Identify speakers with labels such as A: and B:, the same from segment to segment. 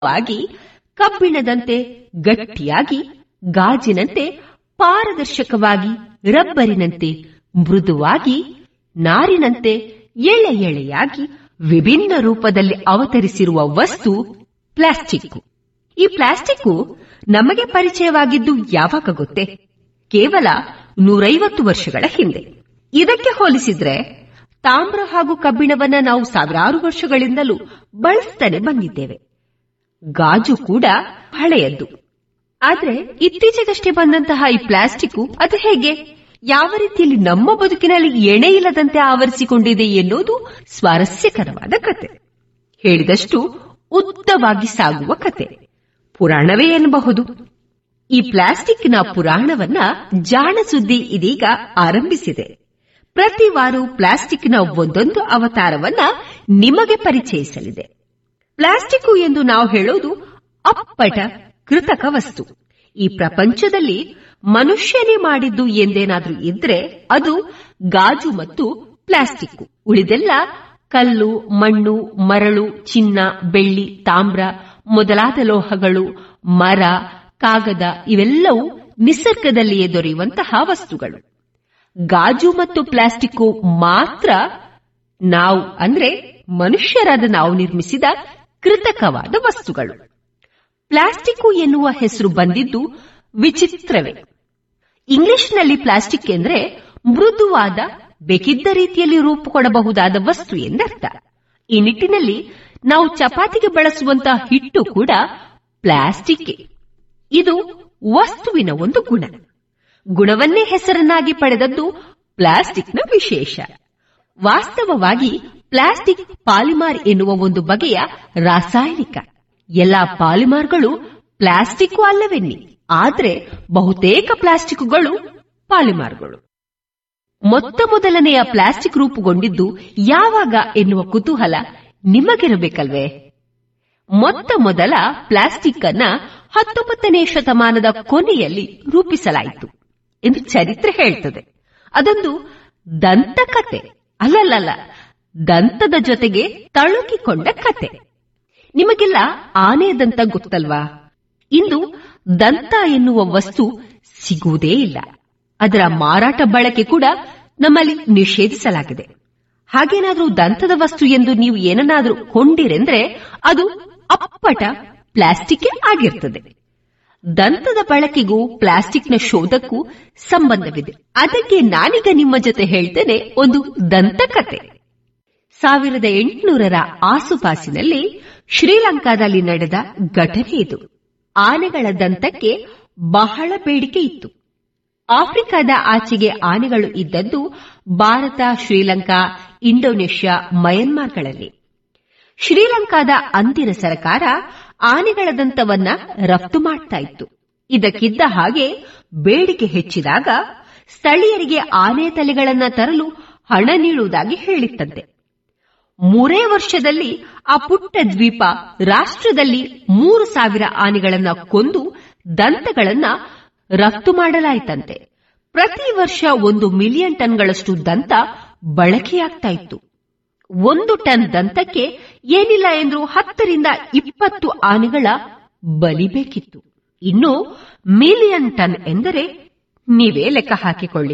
A: ಆಗಿ ಕಬ್ಬಿಣದಂತೆ ಗಟ್ಟಿಯಾಗಿ ಗಾಜಿನಂತೆ ಪಾರದರ್ಶಕವಾಗಿ ರಬ್ಬರಿನಂತೆ ಮೃದುವಾಗಿ ನಾರಿನಂತೆ ಎಳೆ ಎಳೆಯಾಗಿ ವಿಭಿನ್ನ ರೂಪದಲ್ಲಿ ಅವತರಿಸಿರುವ ವಸ್ತು ಪ್ಲಾಸ್ಟಿಕ್ ಈ ಪ್ಲಾಸ್ಟಿಕ್ ನಮಗೆ ಪರಿಚಯವಾಗಿದ್ದು ಯಾವಾಗ ಗೊತ್ತೇ ಕೇವಲ ನೂರೈವತ್ತು ವರ್ಷಗಳ ಹಿಂದೆ ಇದಕ್ಕೆ ಹೋಲಿಸಿದ್ರೆ ತಾಮ್ರ ಹಾಗೂ ಕಬ್ಬಿಣವನ್ನ ನಾವು ಸಾವಿರಾರು ವರ್ಷಗಳಿಂದಲೂ ಬಳಸ್ತಾನೆ ಬಂದಿದ್ದೇವೆ ಗಾಜು ಕೂಡ ಹಳೆಯದ್ದು ಆದ್ರೆ ಇತ್ತೀಚೆಗಷ್ಟೇ ಬಂದಂತಹ ಈ ಪ್ಲಾಸ್ಟಿಕ್ ಅದು ಹೇಗೆ ಯಾವ ರೀತಿಯಲ್ಲಿ ನಮ್ಮ ಬದುಕಿನಲ್ಲಿ ಎಣೆ ಇಲ್ಲದಂತೆ ಆವರಿಸಿಕೊಂಡಿದೆ ಎನ್ನುವುದು ಸ್ವಾರಸ್ಯಕರವಾದ ಕತೆ ಹೇಳಿದಷ್ಟು ಉದ್ದವಾಗಿ ಸಾಗುವ ಕತೆ ಪುರಾಣವೇ ಎನ್ನಬಹುದು ಈ ಪ್ಲಾಸ್ಟಿಕ್ನ ಪುರಾಣವನ್ನ ಜಾಣ ಸುದ್ದಿ ಇದೀಗ ಆರಂಭಿಸಿದೆ ಪ್ರತಿ ವಾರ ಪ್ಲಾಸ್ಟಿಕ್ನ ಒಂದೊಂದು ಅವತಾರವನ್ನ ನಿಮಗೆ ಪರಿಚಯಿಸಲಿದೆ ಪ್ಲಾಸ್ಟಿಕ್ ಎಂದು ನಾವು ಹೇಳೋದು ಅಪ್ಪಟ ಕೃತಕ ವಸ್ತು ಈ ಪ್ರಪಂಚದಲ್ಲಿ ಮನುಷ್ಯನೇ ಮಾಡಿದ್ದು ಎಂದೇನಾದ್ರೂ ಇದ್ರೆ ಅದು ಗಾಜು ಮತ್ತು ಪ್ಲಾಸ್ಟಿಕ್ ಉಳಿದೆಲ್ಲ ಕಲ್ಲು ಮಣ್ಣು ಮರಳು ಚಿನ್ನ ಬೆಳ್ಳಿ ತಾಮ್ರ ಮೊದಲಾದ ಲೋಹಗಳು ಮರ ಕಾಗದ ಇವೆಲ್ಲವೂ ನಿಸರ್ಗದಲ್ಲಿಯೇ ದೊರೆಯುವಂತಹ ವಸ್ತುಗಳು ಗಾಜು ಮತ್ತು ಪ್ಲಾಸ್ಟಿಕ್ ಮಾತ್ರ ನಾವು ಅಂದ್ರೆ ಮನುಷ್ಯರಾದ ನಾವು ನಿರ್ಮಿಸಿದ ಕೃತಕವಾದ ವಸ್ತುಗಳು ಪ್ಲಾಸ್ಟಿಕ್ ಎನ್ನುವ ಹೆಸರು ಬಂದಿದ್ದು ವಿಚಿತ್ರವೇ ಇಂಗ್ಲಿಷ್ನಲ್ಲಿ ಪ್ಲಾಸ್ಟಿಕ್ ಎಂದ್ರೆ ಮೃದುವಾದ ಬೇಕಿದ್ದ ರೀತಿಯಲ್ಲಿ ರೂಪು ಕೊಡಬಹುದಾದ ವಸ್ತು ಎಂದರ್ಥ ಈ ನಿಟ್ಟಿನಲ್ಲಿ ನಾವು ಚಪಾತಿಗೆ ಬಳಸುವಂತಹ ಹಿಟ್ಟು ಕೂಡ ಪ್ಲಾಸ್ಟಿಕ್ ಇದು ವಸ್ತುವಿನ ಒಂದು ಗುಣ ಗುಣವನ್ನೇ ಹೆಸರನ್ನಾಗಿ ಪಡೆದದ್ದು ಪ್ಲಾಸ್ಟಿಕ್ನ ವಿಶೇಷ ವಾಸ್ತವವಾಗಿ ಪ್ಲಾಸ್ಟಿಕ್ ಪಾಲಿಮಾರ್ ಎನ್ನುವ ಒಂದು ಬಗೆಯ ರಾಸಾಯನಿಕ ಎಲ್ಲಾ ಪಾಲಿಮಾರ್ಗಳು ಪ್ಲಾಸ್ಟಿಕ್ ಅಲ್ಲವೆನ್ನಿ ಆದ್ರೆ ಬಹುತೇಕ ಪ್ಲಾಸ್ಟಿಕ್ಗಳು ಪಾಲಿಮಾರ್ಗಳು ಮೊತ್ತ ಮೊದಲನೆಯ ಪ್ಲಾಸ್ಟಿಕ್ ರೂಪುಗೊಂಡಿದ್ದು ಯಾವಾಗ ಎನ್ನುವ ಕುತೂಹಲ ನಿಮಗಿರಬೇಕಲ್ವೇ ಮೊತ್ತ ಮೊದಲ ಪ್ಲಾಸ್ಟಿಕ್ ಅನ್ನ ಹತ್ತೊಂಬತ್ತನೇ ಶತಮಾನದ ಕೊನೆಯಲ್ಲಿ ರೂಪಿಸಲಾಯಿತು ಎಂದು ಚರಿತ್ರೆ ಹೇಳ್ತದೆ ಅದೊಂದು ದಂತಕತೆ ಅಲ್ಲಲ್ಲ ದಂತದ ಜೊತೆಗೆ ತಳುಕಿಕೊಂಡ ಕತೆ ನಿಮಗೆಲ್ಲ ಆನೆ ದಂತ ಗೊತ್ತಲ್ವಾ ಇಂದು ದಂತ ಎನ್ನುವ ವಸ್ತು ಸಿಗುವುದೇ ಇಲ್ಲ ಅದರ ಮಾರಾಟ ಬಳಕೆ ಕೂಡ ನಮ್ಮಲ್ಲಿ ನಿಷೇಧಿಸಲಾಗಿದೆ ಹಾಗೇನಾದ್ರೂ ದಂತದ ವಸ್ತು ಎಂದು ನೀವು ಏನನ್ನಾದ್ರೂ ಕೊಂಡಿರೆಂದ್ರೆ ಅದು ಅಪ್ಪಟ ಪ್ಲಾಸ್ಟಿಕ್ ಆಗಿರ್ತದೆ ದಂತದ ಬಳಕೆಗೂ ಪ್ಲಾಸ್ಟಿಕ್ನ ಶೋಧಕ್ಕೂ ಸಂಬಂಧವಿದೆ ಅದಕ್ಕೆ ನಾನೀಗ ನಿಮ್ಮ ಜೊತೆ ಹೇಳ್ತೇನೆ ಒಂದು ದಂತಕತೆ ಸಾವಿರದ ಎಂಟುನೂರರ ಆಸುಪಾಸಿನಲ್ಲಿ ಶ್ರೀಲಂಕಾದಲ್ಲಿ ನಡೆದ ಘಟನೆ ಇದು ಆನೆಗಳ ದಂತಕ್ಕೆ ಬಹಳ ಬೇಡಿಕೆ ಇತ್ತು ಆಫ್ರಿಕಾದ ಆಚೆಗೆ ಆನೆಗಳು ಇದ್ದದ್ದು ಭಾರತ ಶ್ರೀಲಂಕಾ ಇಂಡೋನೇಷ್ಯಾ ಮಯನ್ಮಾರ್ಗಳಲ್ಲಿ ಶ್ರೀಲಂಕಾದ ಅಂದಿನ ಸರ್ಕಾರ ಆನೆಗಳ ದಂತವನ್ನ ರಫ್ತು ಮಾಡ್ತಾ ಇತ್ತು ಇದಕ್ಕಿದ್ದ ಹಾಗೆ ಬೇಡಿಕೆ ಹೆಚ್ಚಿದಾಗ ಸ್ಥಳೀಯರಿಗೆ ಆನೆ ತಲೆಗಳನ್ನ ತರಲು ಹಣ ನೀಡುವುದಾಗಿ ಹೇಳಿತ್ತಂತೆ ಮೂರೇ ವರ್ಷದಲ್ಲಿ ಆ ಪುಟ್ಟ ದ್ವೀಪ ರಾಷ್ಟ್ರದಲ್ಲಿ ಮೂರು ಸಾವಿರ ಆನೆಗಳನ್ನ ಕೊಂದು ದಂತಗಳನ್ನ ರಫ್ತು ಮಾಡಲಾಯಿತಂತೆ ಪ್ರತಿ ವರ್ಷ ಒಂದು ಮಿಲಿಯನ್ ಟನ್ಗಳಷ್ಟು ದಂತ ಬಳಕೆಯಾಗ್ತಾ ಇತ್ತು ಒಂದು ಟನ್ ದಂತಕ್ಕೆ ಏನಿಲ್ಲ ಎಂದ್ರೂ ಹತ್ತರಿಂದ ಇಪ್ಪತ್ತು ಆನೆಗಳ ಬಲಿ ಬೇಕಿತ್ತು ಇನ್ನು ಮಿಲಿಯನ್ ಟನ್ ಎಂದರೆ ನೀವೇ ಲೆಕ್ಕ ಹಾಕಿಕೊಳ್ಳಿ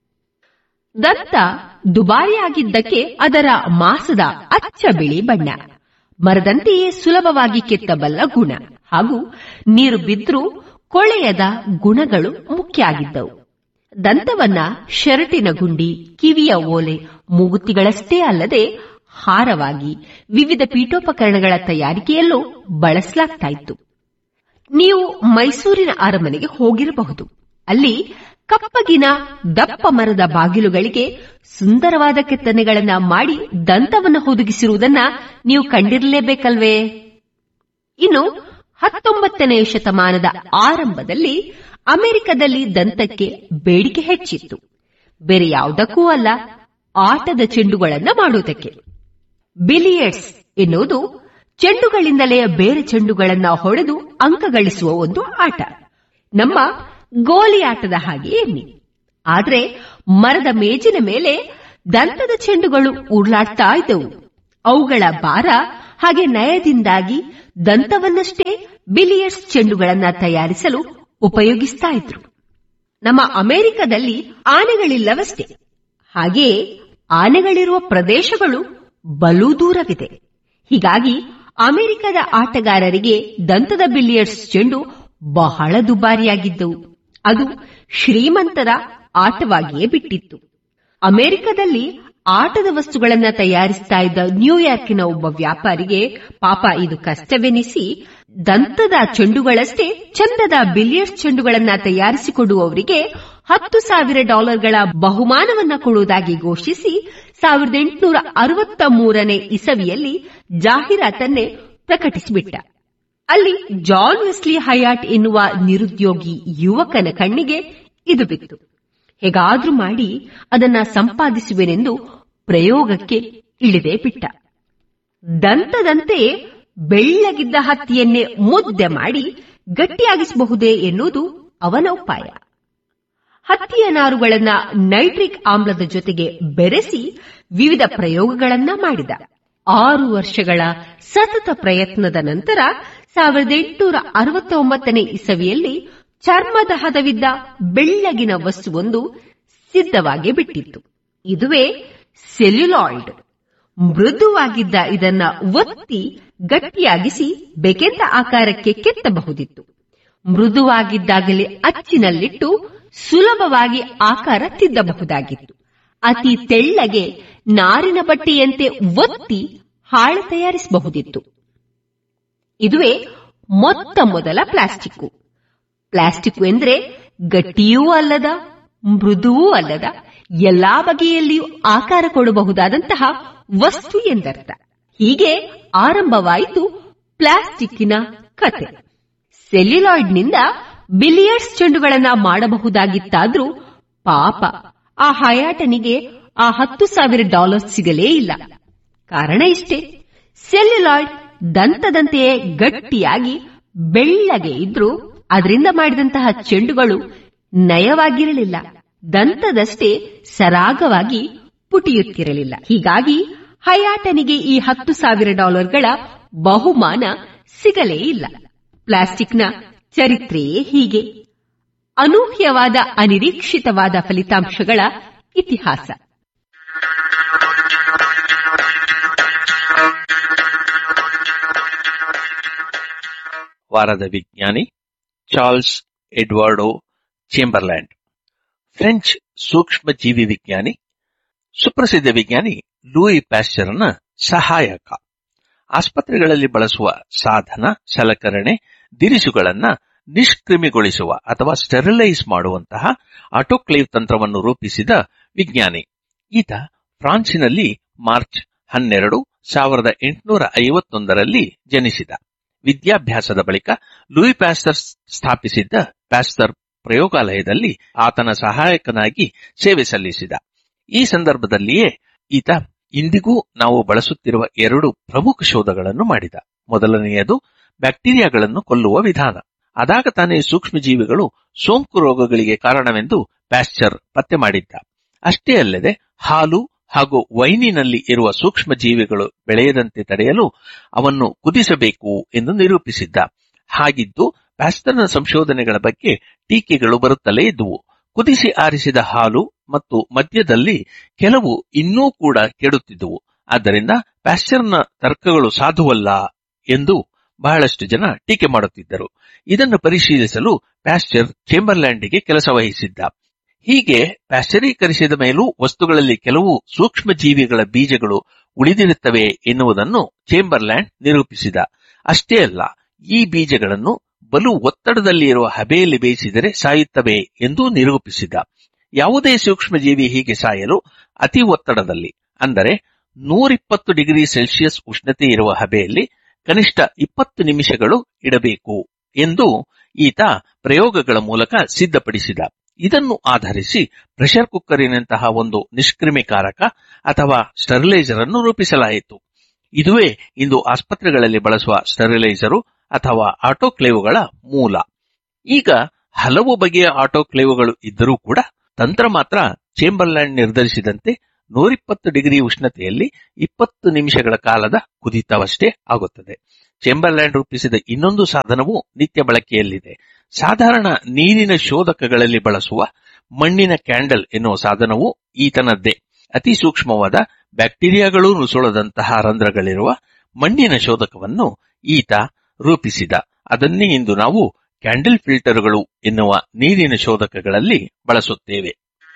A: ದಂತ ದುಬಾರಿಯಾಗಿದ್ದಕ್ಕೆ ಅದರ ಮಾಸದ ಅಚ್ಚ ಬಿಳಿ ಬಣ್ಣ ಮರದಂತೆಯೇ ಸುಲಭವಾಗಿ ಕೆತ್ತಬಲ್ಲ ಗುಣ ಹಾಗೂ ನೀರು ಬಿದ್ರೂ ಕೊಳೆಯದ ಗುಣಗಳು ಮುಖ್ಯ ಆಗಿದ್ದವು ದಂತವನ್ನ ಶರ್ಟಿನ ಗುಂಡಿ ಕಿವಿಯ ಓಲೆ ಮೂಗುತಿಗಳಷ್ಟೇ ಅಲ್ಲದೆ ಹಾರವಾಗಿ ವಿವಿಧ ಪೀಠೋಪಕರಣಗಳ ತಯಾರಿಕೆಯಲ್ಲೂ ಬಳಸಲಾಗ್ತಾ ಇತ್ತು ನೀವು ಮೈಸೂರಿನ ಅರಮನೆಗೆ ಹೋಗಿರಬಹುದು ಅಲ್ಲಿ ಕಪ್ಪಗಿನ ದಪ್ಪ ಮರದ ಬಾಗಿಲುಗಳಿಗೆ ಸುಂದರವಾದ ಕೆತ್ತನೆಗಳನ್ನ ಮಾಡಿ ದಂತವನ್ನು ಹುದುಗಿಸಿರುವುದನ್ನ ನೀವು ಕಂಡಿರಲೇಬೇಕಲ್ವೇ ಇನ್ನು ಹತ್ತೊಂಬತ್ತನೆಯ ಶತಮಾನದ ಆರಂಭದಲ್ಲಿ ಅಮೆರಿಕದಲ್ಲಿ ದಂತಕ್ಕೆ ಬೇಡಿಕೆ ಹೆಚ್ಚಿತ್ತು ಬೇರೆ ಯಾವುದಕ್ಕೂ ಅಲ್ಲ ಆಟದ ಚೆಂಡುಗಳನ್ನ ಮಾಡುವುದಕ್ಕೆ ಬಿಲಿಯರ್ಡ್ಸ್ ಎನ್ನುವುದು ಚೆಂಡುಗಳಿಂದಲೇ ಬೇರೆ ಚೆಂಡುಗಳನ್ನ ಹೊಡೆದು ಅಂಕ ಗಳಿಸುವ ಒಂದು ಆಟ ನಮ್ಮ ಗೋಲಿ ಆಟದ ಹಾಗೆ ಎನ್ನಿ ಆದ್ರೆ ಮರದ ಮೇಜಿನ ಮೇಲೆ ದಂತದ ಚೆಂಡುಗಳು ಉರುಳಾಡ್ತಾ ಇದ್ದವು ಅವುಗಳ ಭಾರ ಹಾಗೆ ನಯದಿಂದಾಗಿ ದಂತವನ್ನಷ್ಟೇ ಬಿಲಿಯರ್ಡ್ಸ್ ಚೆಂಡುಗಳನ್ನ ತಯಾರಿಸಲು ಉಪಯೋಗಿಸ್ತಾ ಇದ್ರು ನಮ್ಮ ಅಮೆರಿಕದಲ್ಲಿ ಆನೆಗಳಿಲ್ಲವಷ್ಟೇ ಹಾಗೆಯೇ ಆನೆಗಳಿರುವ ಪ್ರದೇಶಗಳು ಬಲು ದೂರವಿದೆ ಹೀಗಾಗಿ ಅಮೆರಿಕದ ಆಟಗಾರರಿಗೆ ದಂತದ ಬಿಲಿಯರ್ಡ್ಸ್ ಚೆಂಡು ಬಹಳ ದುಬಾರಿಯಾಗಿದ್ದವು ಅದು ಶ್ರೀಮಂತರ ಆಟವಾಗಿಯೇ ಬಿಟ್ಟಿತ್ತು ಅಮೆರಿಕದಲ್ಲಿ ಆಟದ ವಸ್ತುಗಳನ್ನ ತಯಾರಿಸ್ತಾ ಇದ್ದ ನ್ಯೂಯಾರ್ಕಿನ ಒಬ್ಬ ವ್ಯಾಪಾರಿಗೆ ಪಾಪ ಇದು ಕಷ್ಟವೆನಿಸಿ ದಂತದ ಚೆಂಡುಗಳಷ್ಟೇ ಚಂದದ ಬಿಲಿಯರ್ಡ್ಸ್ ಚೆಂಡುಗಳನ್ನ ತಯಾರಿಸಿಕೊಡುವವರಿಗೆ ಹತ್ತು ಸಾವಿರ ಡಾಲರ್ಗಳ ಬಹುಮಾನವನ್ನ ಕೊಡುವುದಾಗಿ ಘೋಷಿಸಿ ಸಾವಿರದ ಎಂಟುನೂರ ಅರವತ್ತ ಮೂರನೇ ಇಸವಿಯಲ್ಲಿ ಜಾಹೀರಾತನ್ನೇ ಪ್ರಕಟಿಸಿಬಿಟ್ಟ ಅಲ್ಲಿ ಜಾನ್ ವೆಸ್ಲಿ ಹಯಾಟ್ ಎನ್ನುವ ನಿರುದ್ಯೋಗಿ ಯುವಕನ ಕಣ್ಣಿಗೆ ಇದು ಬಿತ್ತು ಹೇಗಾದ್ರೂ ಮಾಡಿ ಅದನ್ನ ಸಂಪಾದಿಸುವೆನೆಂದು ಪ್ರಯೋಗಕ್ಕೆ ಇಳಿದೇ ಬಿಟ್ಟ ದಂತದಂತೆ ಬೆಳ್ಳಗಿದ್ದ ಹತ್ತಿಯನ್ನೇ ಮುದ್ದೆ ಮಾಡಿ ಗಟ್ಟಿಯಾಗಿಸಬಹುದೇ ಎನ್ನುವುದು ಅವನ ಉಪಾಯ ಹತ್ತಿಯ ನಾರುಗಳನ್ನ ನೈಟ್ರಿಕ್ ಆಮ್ಲದ ಜೊತೆಗೆ ಬೆರೆಸಿ ವಿವಿಧ ಪ್ರಯೋಗಗಳನ್ನ ಮಾಡಿದ ಆರು ವರ್ಷಗಳ ಸತತ ಪ್ರಯತ್ನದ ನಂತರ ಸಾವಿರದ ಎಂಟುನೂರ ಅರವತ್ತೊಂಬತ್ತನೇ ಇಸವಿಯಲ್ಲಿ ಚರ್ಮದ ಹದವಿದ್ದ ಬೆಳ್ಳಗಿನ ವಸ್ತುವೊಂದು ಸಿದ್ಧವಾಗಿ ಬಿಟ್ಟಿತ್ತು ಇದುವೇ ಸೆಲ್ಯುಲಾಯ್ಡ್ ಮೃದುವಾಗಿದ್ದ ಇದನ್ನ ಒತ್ತಿ ಗಟ್ಟಿಯಾಗಿಸಿ ಬೆಕೆಂದ ಆಕಾರಕ್ಕೆ ಕೆತ್ತಬಹುದಿತ್ತು ಮೃದುವಾಗಿದ್ದಾಗಲೇ ಅಚ್ಚಿನಲ್ಲಿಟ್ಟು ಸುಲಭವಾಗಿ ಆಕಾರ ತಿದ್ದಬಹುದಾಗಿತ್ತು ಅತಿ ತೆಳ್ಳಗೆ ನಾರಿನ ಬಟ್ಟೆಯಂತೆ ಒತ್ತಿ ಹಾಳೆ ತಯಾರಿಸಬಹುದಿತ್ತು ಇದುವೇ ಮೊತ್ತ ಮೊದಲ ಪ್ಲಾಸ್ಟಿಕ್ ಪ್ಲಾಸ್ಟಿಕ್ ಎಂದ್ರೆ ಗಟ್ಟಿಯೂ ಅಲ್ಲದ ಮೃದುವೂ ಅಲ್ಲದ ಎಲ್ಲಾ ಬಗೆಯಲ್ಲಿಯೂ ಆಕಾರ ಕೊಡಬಹುದಾದಂತಹ ವಸ್ತು ಎಂದರ್ಥ ಹೀಗೆ ಆರಂಭವಾಯಿತು ಪ್ಲಾಸ್ಟಿಕ್ಕಿನ ಕತೆ ಸೆಲ್ಯುಲಾಯ್ಡ್ನಿಂದ ಬಿಲಿಯರ್ಡ್ಸ್ ಚೆಂಡುಗಳನ್ನ ಮಾಡಬಹುದಾಗಿತ್ತಾದ್ರೂ ಪಾಪ ಆ ಹಯಾಟನಿಗೆ ಆ ಹತ್ತು ಸಾವಿರ ಡಾಲರ್ ಸಿಗಲೇ ಇಲ್ಲ ಕಾರಣ ಇಷ್ಟೇ ಸೆಲ್ಯುಲಾಯ್ಡ್ ದಂತದಂತೆಯೇ ಗಟ್ಟಿಯಾಗಿ ಬೆಳ್ಳಗೆ ಇದ್ರೂ ಅದರಿಂದ ಮಾಡಿದಂತಹ ಚೆಂಡುಗಳು ನಯವಾಗಿರಲಿಲ್ಲ ದಂತದಷ್ಟೇ ಸರಾಗವಾಗಿ ಪುಟಿಯುತ್ತಿರಲಿಲ್ಲ ಹೀಗಾಗಿ ಹಯಾಟನಿಗೆ ಈ ಹತ್ತು ಸಾವಿರ ಡಾಲರ್ಗಳ ಬಹುಮಾನ ಸಿಗಲೇ ಇಲ್ಲ ಪ್ಲಾಸ್ಟಿಕ್ನ ಚರಿತ್ರೆಯೇ ಹೀಗೆ ಅನೂಹ್ಯವಾದ ಅನಿರೀಕ್ಷಿತವಾದ ಫಲಿತಾಂಶಗಳ ಇತಿಹಾಸ
B: ವಾರದ ವಿಜ್ಞಾನಿ ಚಾರ್ಲ್ಸ್ ಎಡ್ವರ್ಡೋ ಚೇಂಬರ್ಲ್ಯಾಂಡ್ ಫ್ರೆಂಚ್ ಸೂಕ್ಷ್ಮ ಜೀವಿ ವಿಜ್ಞಾನಿ ಸುಪ್ರಸಿದ್ಧ ವಿಜ್ಞಾನಿ ಲೂಯಿ ಪ್ಯಾಸ್ಚರ್ನ ಸಹಾಯಕ ಆಸ್ಪತ್ರೆಗಳಲ್ಲಿ ಬಳಸುವ ಸಾಧನ ಸಲಕರಣೆ ದಿರಿಸುಗಳನ್ನ ನಿಷ್ಕ್ರಿಮಿಗೊಳಿಸುವ ಅಥವಾ ಸ್ಟೆರಿಲೈಸ್ ಮಾಡುವಂತಹ ಆಟೋಕ್ಲೇವ್ ತಂತ್ರವನ್ನು ರೂಪಿಸಿದ ವಿಜ್ಞಾನಿ ಈತ ಫ್ರಾನ್ಸಿನಲ್ಲಿ ಮಾರ್ಚ್ ಹನ್ನೆರಡು ಸಾವಿರದ ಎಂಟುನೂರ ಐವತ್ತೊಂದರಲ್ಲಿ ಜನಿಸಿದ ವಿದ್ಯಾಭ್ಯಾಸದ ಬಳಿಕ ಲೂಯಿ ಪ್ಯಾಸ್ಟರ್ ಸ್ಥಾಪಿಸಿದ್ದ ಪ್ಯಾಸ್ಟರ್ ಪ್ರಯೋಗಾಲಯದಲ್ಲಿ ಆತನ ಸಹಾಯಕನಾಗಿ ಸೇವೆ ಸಲ್ಲಿಸಿದ ಈ ಸಂದರ್ಭದಲ್ಲಿಯೇ ಈತ ಇಂದಿಗೂ ನಾವು ಬಳಸುತ್ತಿರುವ ಎರಡು ಪ್ರಮುಖ ಶೋಧಗಳನ್ನು ಮಾಡಿದ ಮೊದಲನೆಯದು ಬ್ಯಾಕ್ಟೀರಿಯಾಗಳನ್ನು ಕೊಲ್ಲುವ ವಿಧಾನ ಅದಾಗ ತಾನೇ ಸೂಕ್ಷ್ಮಜೀವಿಗಳು ಸೋಂಕು ರೋಗಗಳಿಗೆ ಕಾರಣವೆಂದು ಪ್ಯಾಸ್ಚರ್ ಪತ್ತೆ ಮಾಡಿದ್ದ ಅಷ್ಟೇ ಅಲ್ಲದೆ ಹಾಲು ಹಾಗೂ ವೈನಿನಲ್ಲಿ ಇರುವ ಸೂಕ್ಷ್ಮ ಜೀವಿಗಳು ಬೆಳೆಯದಂತೆ ತಡೆಯಲು ಅವನ್ನು ಕುದಿಸಬೇಕು ಎಂದು ನಿರೂಪಿಸಿದ್ದ ಹಾಗಿದ್ದು ಪ್ಯಾಸ್ಟರ್ನ ಸಂಶೋಧನೆಗಳ ಬಗ್ಗೆ ಟೀಕೆಗಳು ಬರುತ್ತಲೇ ಇದ್ದುವು ಕುದಿಸಿ ಆರಿಸಿದ ಹಾಲು ಮತ್ತು ಮದ್ಯದಲ್ಲಿ ಕೆಲವು ಇನ್ನೂ ಕೂಡ ಕೆಡುತ್ತಿದ್ದುವು ಆದ್ದರಿಂದ ಪ್ಯಾಸ್ಚರ್ನ ತರ್ಕಗಳು ಸಾಧುವಲ್ಲ ಎಂದು ಬಹಳಷ್ಟು ಜನ ಟೀಕೆ ಮಾಡುತ್ತಿದ್ದರು ಇದನ್ನು ಪರಿಶೀಲಿಸಲು ಪ್ಯಾಸ್ಚರ್ ಚೇಂಬರ್ಲ್ಯಾಂಡ್ಗೆ ಕೆಲಸ ವಹಿಸಿದ್ದ ಹೀಗೆ ಪ್ಯಾಸ್ಚರೀಕರಿಸಿದ ಮೇಲೂ ವಸ್ತುಗಳಲ್ಲಿ ಕೆಲವು ಸೂಕ್ಷ್ಮ ಜೀವಿಗಳ ಬೀಜಗಳು ಉಳಿದಿರುತ್ತವೆ ಎನ್ನುವುದನ್ನು ಚೇಂಬರ್ಲ್ಯಾಂಡ್ ನಿರೂಪಿಸಿದ ಅಷ್ಟೇ ಅಲ್ಲ ಈ ಬೀಜಗಳನ್ನು ಬಲು ಒತ್ತಡದಲ್ಲಿ ಇರುವ ಹಬೆಯಲ್ಲಿ ಬೇಯಿಸಿದರೆ ಸಾಯುತ್ತವೆ ಎಂದೂ ನಿರೂಪಿಸಿದ ಯಾವುದೇ ಸೂಕ್ಷ್ಮಜೀವಿ ಹೀಗೆ ಸಾಯಲು ಅತಿ ಒತ್ತಡದಲ್ಲಿ ಅಂದರೆ ನೂರಿಪ್ಪತ್ತು ಡಿಗ್ರಿ ಸೆಲ್ಸಿಯಸ್ ಉಷ್ಣತೆ ಇರುವ ಹಬೆಯಲ್ಲಿ ಕನಿಷ್ಠ ಇಪ್ಪತ್ತು ನಿಮಿಷಗಳು ಇಡಬೇಕು ಎಂದು ಈತ ಪ್ರಯೋಗಗಳ ಮೂಲಕ ಸಿದ್ಧಪಡಿಸಿದ ಇದನ್ನು ಆಧರಿಸಿ ಪ್ರೆಷರ್ ಕುಕ್ಕರಿನಂತಹ ಒಂದು ನಿಷ್ಕ್ರಿಮಿಕಾರಕ ಅಥವಾ ಸ್ಟೆರಿಲೈಸರ್ ಅನ್ನು ರೂಪಿಸಲಾಯಿತು ಇದುವೇ ಇಂದು ಆಸ್ಪತ್ರೆಗಳಲ್ಲಿ ಬಳಸುವ ಸ್ಟೆರಿಲೈಸರು ಅಥವಾ ಆಟೋಕ್ಲೇವುಗಳ ಮೂಲ ಈಗ ಹಲವು ಬಗೆಯ ಆಟೋಕ್ಲೇವುಗಳು ಇದ್ದರೂ ಕೂಡ ತಂತ್ರ ಮಾತ್ರ ಚೇಂಬರ್ಲ್ಯಾಂಡ್ ನಿರ್ಧರಿಸಿದಂತೆ ನೂರಿಪ್ಪತ್ತು ಡಿಗ್ರಿ ಉಷ್ಣತೆಯಲ್ಲಿ ಇಪ್ಪತ್ತು ನಿಮಿಷಗಳ ಕಾಲದ ಕುದಿತವಷ್ಟೇ ಆಗುತ್ತದೆ ಚೆಂಬರ್ಲ್ಯಾಂಡ್ ರೂಪಿಸಿದ ಇನ್ನೊಂದು ಸಾಧನವು ನಿತ್ಯ ಬಳಕೆಯಲ್ಲಿದೆ ಸಾಧಾರಣ ನೀರಿನ ಶೋಧಕಗಳಲ್ಲಿ ಬಳಸುವ ಮಣ್ಣಿನ ಕ್ಯಾಂಡಲ್ ಎನ್ನುವ ಸಾಧನವು ಈತನದ್ದೇ ಅತಿ ಸೂಕ್ಷ್ಮವಾದ ಬ್ಯಾಕ್ಟೀರಿಯಾಗಳು ನುಸುಳದಂತಹ ರಂಧ್ರಗಳಿರುವ ಮಣ್ಣಿನ ಶೋಧಕವನ್ನು ಈತ ರೂಪಿಸಿದ ಅದನ್ನೇ ಇಂದು ನಾವು ಕ್ಯಾಂಡಲ್ ಫಿಲ್ಟರ್ಗಳು ಎನ್ನುವ ನೀರಿನ ಶೋಧಕಗಳಲ್ಲಿ ಬಳಸುತ್ತೇವೆ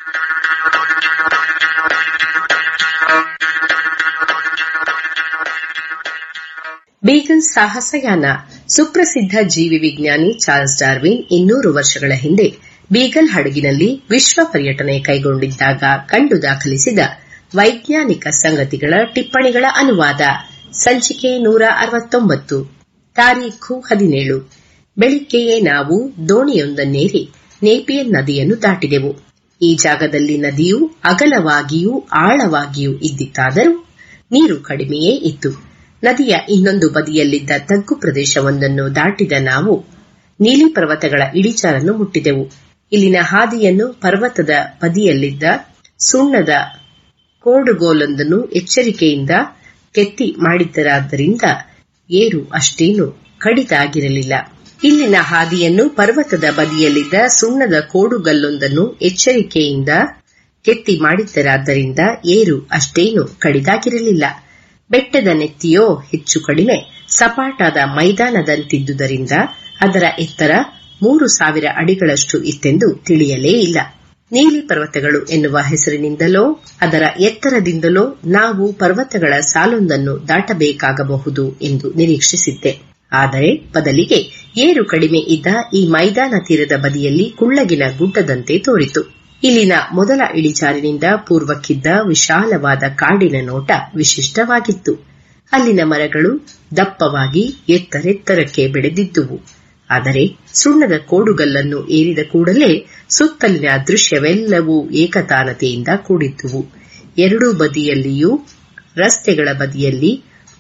C: ಬೀಗಲ್ ಸಾಹಸಯಾನ ಸುಪ್ರಸಿದ್ಧ ಜೀವಿ ವಿಜ್ಞಾನಿ ಚಾರ್ಲ್ಸ್ ಡಾರ್ವಿನ್ ಇನ್ನೂರು ವರ್ಷಗಳ ಹಿಂದೆ ಬೀಗಲ್ ಹಡಗಿನಲ್ಲಿ ವಿಶ್ವ ಪರ್ಯಟನೆ ಕೈಗೊಂಡಿದ್ದಾಗ ಕಂಡು ದಾಖಲಿಸಿದ ವೈಜ್ಞಾನಿಕ ಸಂಗತಿಗಳ ಟಿಪ್ಪಣಿಗಳ ಅನುವಾದ ಸಂಚಿಕೆ ನೂರ ಅರವತ್ತೊಂಬತ್ತು ತಾರೀಖು ಹದಿನೇಳು ಬೆಳಿಗ್ಗೆಯೇ ನಾವು ದೋಣಿಯೊಂದನ್ನೇರಿ ನೇಪಿಯನ್ ನದಿಯನ್ನು ದಾಟಿದೆವು ಈ ಜಾಗದಲ್ಲಿ ನದಿಯು ಅಗಲವಾಗಿಯೂ ಆಳವಾಗಿಯೂ ಇದ್ದಿತ್ತಾದರೂ ನೀರು ಕಡಿಮೆಯೇ ಇತ್ತು ನದಿಯ ಇನ್ನೊಂದು ಬದಿಯಲ್ಲಿದ್ದ ತಗ್ಗು ಪ್ರದೇಶವೊಂದನ್ನು ದಾಟಿದ ನಾವು ನೀಲಿ ಪರ್ವತಗಳ ಇಳಿಚಾರನ್ನು ಮುಟ್ಟಿದೆವು ಇಲ್ಲಿನ ಹಾದಿಯನ್ನು ಪರ್ವತದ ಬದಿಯಲ್ಲಿದ್ದ ಸುಣ್ಣದ ಕೋಡುಗೋಲೊಂದನ್ನು ಎಚ್ಚರಿಕೆಯಿಂದ ಕೆತ್ತಿ ಮಾಡಿದ್ದರಾದ್ದರಿಂದ ಏರು ಅಷ್ಟೇನು ಕಡಿದಾಗಿರಲಿಲ್ಲ ಇಲ್ಲಿನ ಹಾದಿಯನ್ನು ಪರ್ವತದ ಬದಿಯಲ್ಲಿದ್ದ ಸುಣ್ಣದ ಕೋಡುಗಲ್ಲೊಂದನ್ನು ಎಚ್ಚರಿಕೆಯಿಂದ ಕೆತ್ತಿ ಮಾಡಿದ್ದರಾದ್ದರಿಂದ ಏರು ಅಷ್ಟೇನು ಕಡಿದಾಗಿರಲಿಲ್ಲ ಬೆಟ್ಟದ ನೆತ್ತಿಯೋ ಹೆಚ್ಚು ಕಡಿಮೆ ಸಪಾಟಾದ ಮೈದಾನದಂತಿದ್ದುದರಿಂದ ಅದರ ಎತ್ತರ ಮೂರು ಸಾವಿರ ಅಡಿಗಳಷ್ಟು ಇತ್ತೆಂದು ತಿಳಿಯಲೇ ಇಲ್ಲ ನೀಲಿ ಪರ್ವತಗಳು ಎನ್ನುವ ಹೆಸರಿನಿಂದಲೋ ಅದರ ಎತ್ತರದಿಂದಲೋ ನಾವು ಪರ್ವತಗಳ ಸಾಲೊಂದನ್ನು ದಾಟಬೇಕಾಗಬಹುದು ಎಂದು ನಿರೀಕ್ಷಿಸಿದ್ದೆ ಆದರೆ ಬದಲಿಗೆ ಏರು ಕಡಿಮೆ ಇದ್ದ ಈ ಮೈದಾನ ತೀರದ ಬದಿಯಲ್ಲಿ ಕುಳ್ಳಗಿನ ಗುಡ್ಡದಂತೆ ತೋರಿತು ಇಲ್ಲಿನ ಮೊದಲ ಇಳಿಜಾರಿನಿಂದ ಪೂರ್ವಕ್ಕಿದ್ದ ವಿಶಾಲವಾದ ಕಾಡಿನ ನೋಟ ವಿಶಿಷ್ಟವಾಗಿತ್ತು ಅಲ್ಲಿನ ಮರಗಳು ದಪ್ಪವಾಗಿ ಎತ್ತರೆತ್ತರಕ್ಕೆ ಬೆಳೆದಿದ್ದುವು ಆದರೆ ಸುಣ್ಣದ ಕೋಡುಗಲ್ಲನ್ನು ಏರಿದ ಕೂಡಲೇ ಸುತ್ತಲಿನ ದೃಶ್ಯವೆಲ್ಲವೂ ಏಕತಾನತೆಯಿಂದ ಕೂಡಿದ್ದುವು ಎರಡೂ ಬದಿಯಲ್ಲಿಯೂ ರಸ್ತೆಗಳ ಬದಿಯಲ್ಲಿ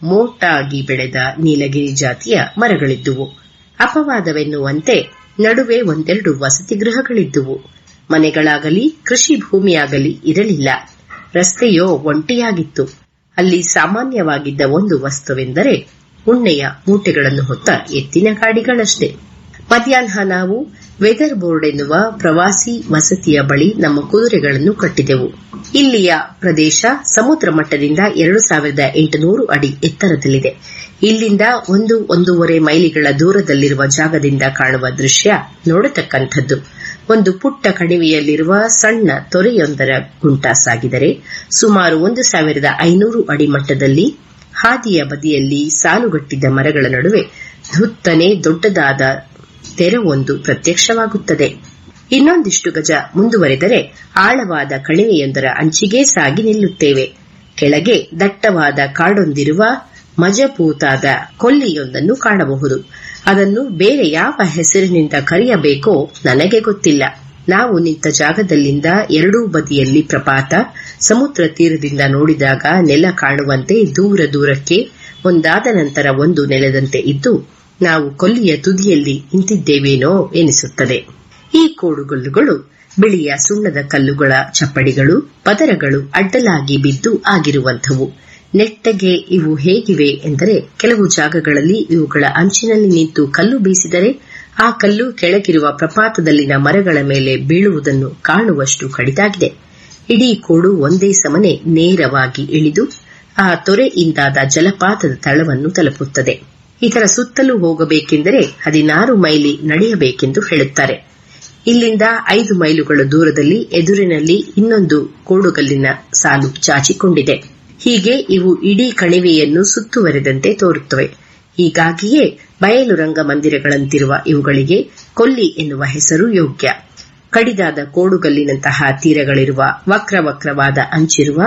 C: ಮೋಟಾಗಿ ಬೆಳೆದ ನೀಲಗಿರಿ ಜಾತಿಯ ಮರಗಳಿದ್ದುವು ಅಪವಾದವೆನ್ನುವಂತೆ ನಡುವೆ ಒಂದೆರಡು ವಸತಿ ಗೃಹಗಳಿದ್ದುವು ಮನೆಗಳಾಗಲಿ ಕೃಷಿ ಭೂಮಿಯಾಗಲಿ ಇರಲಿಲ್ಲ ರಸ್ತೆಯೋ ಒಂಟಿಯಾಗಿತ್ತು ಅಲ್ಲಿ ಸಾಮಾನ್ಯವಾಗಿದ್ದ ಒಂದು ವಸ್ತುವೆಂದರೆ ಉಣ್ಣೆಯ ಮೂಟೆಗಳನ್ನು ಹೊತ್ತ ಎತ್ತಿನ ಗಾಡಿಗಳಷ್ಟೇ ಮಧ್ಯಾಹ್ನ ನಾವು ವೆದರ್ ಬೋರ್ಡ್ ಎನ್ನುವ ಪ್ರವಾಸಿ ವಸತಿಯ ಬಳಿ ನಮ್ಮ ಕುದುರೆಗಳನ್ನು ಕಟ್ಟಿದೆವು ಇಲ್ಲಿಯ ಪ್ರದೇಶ ಸಮುದ್ರ ಮಟ್ಟದಿಂದ ಎರಡು ಸಾವಿರದ ಎಂಟುನೂರು ಅಡಿ ಎತ್ತರದಲ್ಲಿದೆ ಇಲ್ಲಿಂದ ಒಂದು ಒಂದೂವರೆ ಮೈಲಿಗಳ ದೂರದಲ್ಲಿರುವ ಜಾಗದಿಂದ ಕಾಣುವ ದೃಶ್ಯ ನೋಡತಕ್ಕಂಥದ್ದು ಒಂದು ಪುಟ್ಟ ಕಣಿವೆಯಲ್ಲಿರುವ ಸಣ್ಣ ತೊರೆಯೊಂದರ ಗುಂಟಾಸಾಗಿದರೆ ಸುಮಾರು ಒಂದು ಸಾವಿರದ ಐನೂರು ಅಡಿ ಮಟ್ಟದಲ್ಲಿ ಹಾದಿಯ ಬದಿಯಲ್ಲಿ ಸಾಲುಗಟ್ಟಿದ್ದ ಮರಗಳ ನಡುವೆ ಧುತ್ತನೆ ದೊಡ್ಡದಾದ ತೆರವೊಂದು ಪ್ರತ್ಯಕ್ಷವಾಗುತ್ತದೆ ಇನ್ನೊಂದಿಷ್ಟು ಗಜ ಮುಂದುವರೆದರೆ ಆಳವಾದ ಕಣಿವೆಯೊಂದರ ಅಂಚಿಗೆ ಸಾಗಿ ನಿಲ್ಲುತ್ತೇವೆ ಕೆಳಗೆ ದಟ್ಟವಾದ ಕಾಡೊಂದಿರುವ ಮಜಬೂತಾದ ಕೊಲ್ಲಿಯೊಂದನ್ನು ಕಾಣಬಹುದು ಅದನ್ನು ಬೇರೆ ಯಾವ ಹೆಸರಿನಿಂದ ಕರೆಯಬೇಕೋ ನನಗೆ ಗೊತ್ತಿಲ್ಲ ನಾವು ನಿಂತ ಜಾಗದಲ್ಲಿಂದ ಎರಡೂ ಬದಿಯಲ್ಲಿ ಪ್ರಪಾತ ಸಮುದ್ರ ತೀರದಿಂದ ನೋಡಿದಾಗ ನೆಲ ಕಾಣುವಂತೆ ದೂರ ದೂರಕ್ಕೆ ಒಂದಾದ ನಂತರ ಒಂದು ನೆಲದಂತೆ ಇದ್ದು ನಾವು ಕೊಲ್ಲಿಯ ತುದಿಯಲ್ಲಿ ನಿಂತಿದ್ದೇವೇನೋ ಎನಿಸುತ್ತದೆ ಈ ಕೋಡುಗಲ್ಲುಗಳು ಬಿಳಿಯ ಸುಣ್ಣದ ಕಲ್ಲುಗಳ ಚಪ್ಪಡಿಗಳು ಪದರಗಳು ಅಡ್ಡಲಾಗಿ ಬಿದ್ದು ಆಗಿರುವಂಥವು ನೆಟ್ಟಗೆ ಇವು ಹೇಗಿವೆ ಎಂದರೆ ಕೆಲವು ಜಾಗಗಳಲ್ಲಿ ಇವುಗಳ ಅಂಚಿನಲ್ಲಿ ನಿಂತು ಕಲ್ಲು ಬೀಸಿದರೆ ಆ ಕಲ್ಲು ಕೆಳಗಿರುವ ಪ್ರಪಾತದಲ್ಲಿನ ಮರಗಳ ಮೇಲೆ ಬೀಳುವುದನ್ನು ಕಾಣುವಷ್ಟು ಕಡಿದಾಗಿದೆ ಇಡೀ ಕೋಡು ಒಂದೇ ಸಮನೆ ನೇರವಾಗಿ ಇಳಿದು ಆ ತೊರೆಯಿಂದಾದ ಜಲಪಾತದ ತಳವನ್ನು ತಲುಪುತ್ತದೆ ಇದರ ಸುತ್ತಲೂ ಹೋಗಬೇಕೆಂದರೆ ಹದಿನಾರು ಮೈಲಿ ನಡೆಯಬೇಕೆಂದು ಹೇಳುತ್ತಾರೆ ಇಲ್ಲಿಂದ ಐದು ಮೈಲುಗಳ ದೂರದಲ್ಲಿ ಎದುರಿನಲ್ಲಿ ಇನ್ನೊಂದು ಕೋಡುಗಲ್ಲಿನ ಸಾಲು ಚಾಚಿಕೊಂಡಿದೆ ಹೀಗೆ ಇವು ಇಡೀ ಕಣಿವೆಯನ್ನು ಸುತ್ತುವರೆದಂತೆ ತೋರುತ್ತವೆ ಹೀಗಾಗಿಯೇ ಬಯಲು ರಂಗಮಂದಿರಗಳಂತಿರುವ ಇವುಗಳಿಗೆ ಕೊಲ್ಲಿ ಎನ್ನುವ ಹೆಸರು ಯೋಗ್ಯ ಕಡಿದಾದ ಕೋಡುಗಲ್ಲಿನಂತಹ ತೀರಗಳಿರುವ ವಕ್ರವಕ್ರವಾದ ಅಂಚಿರುವ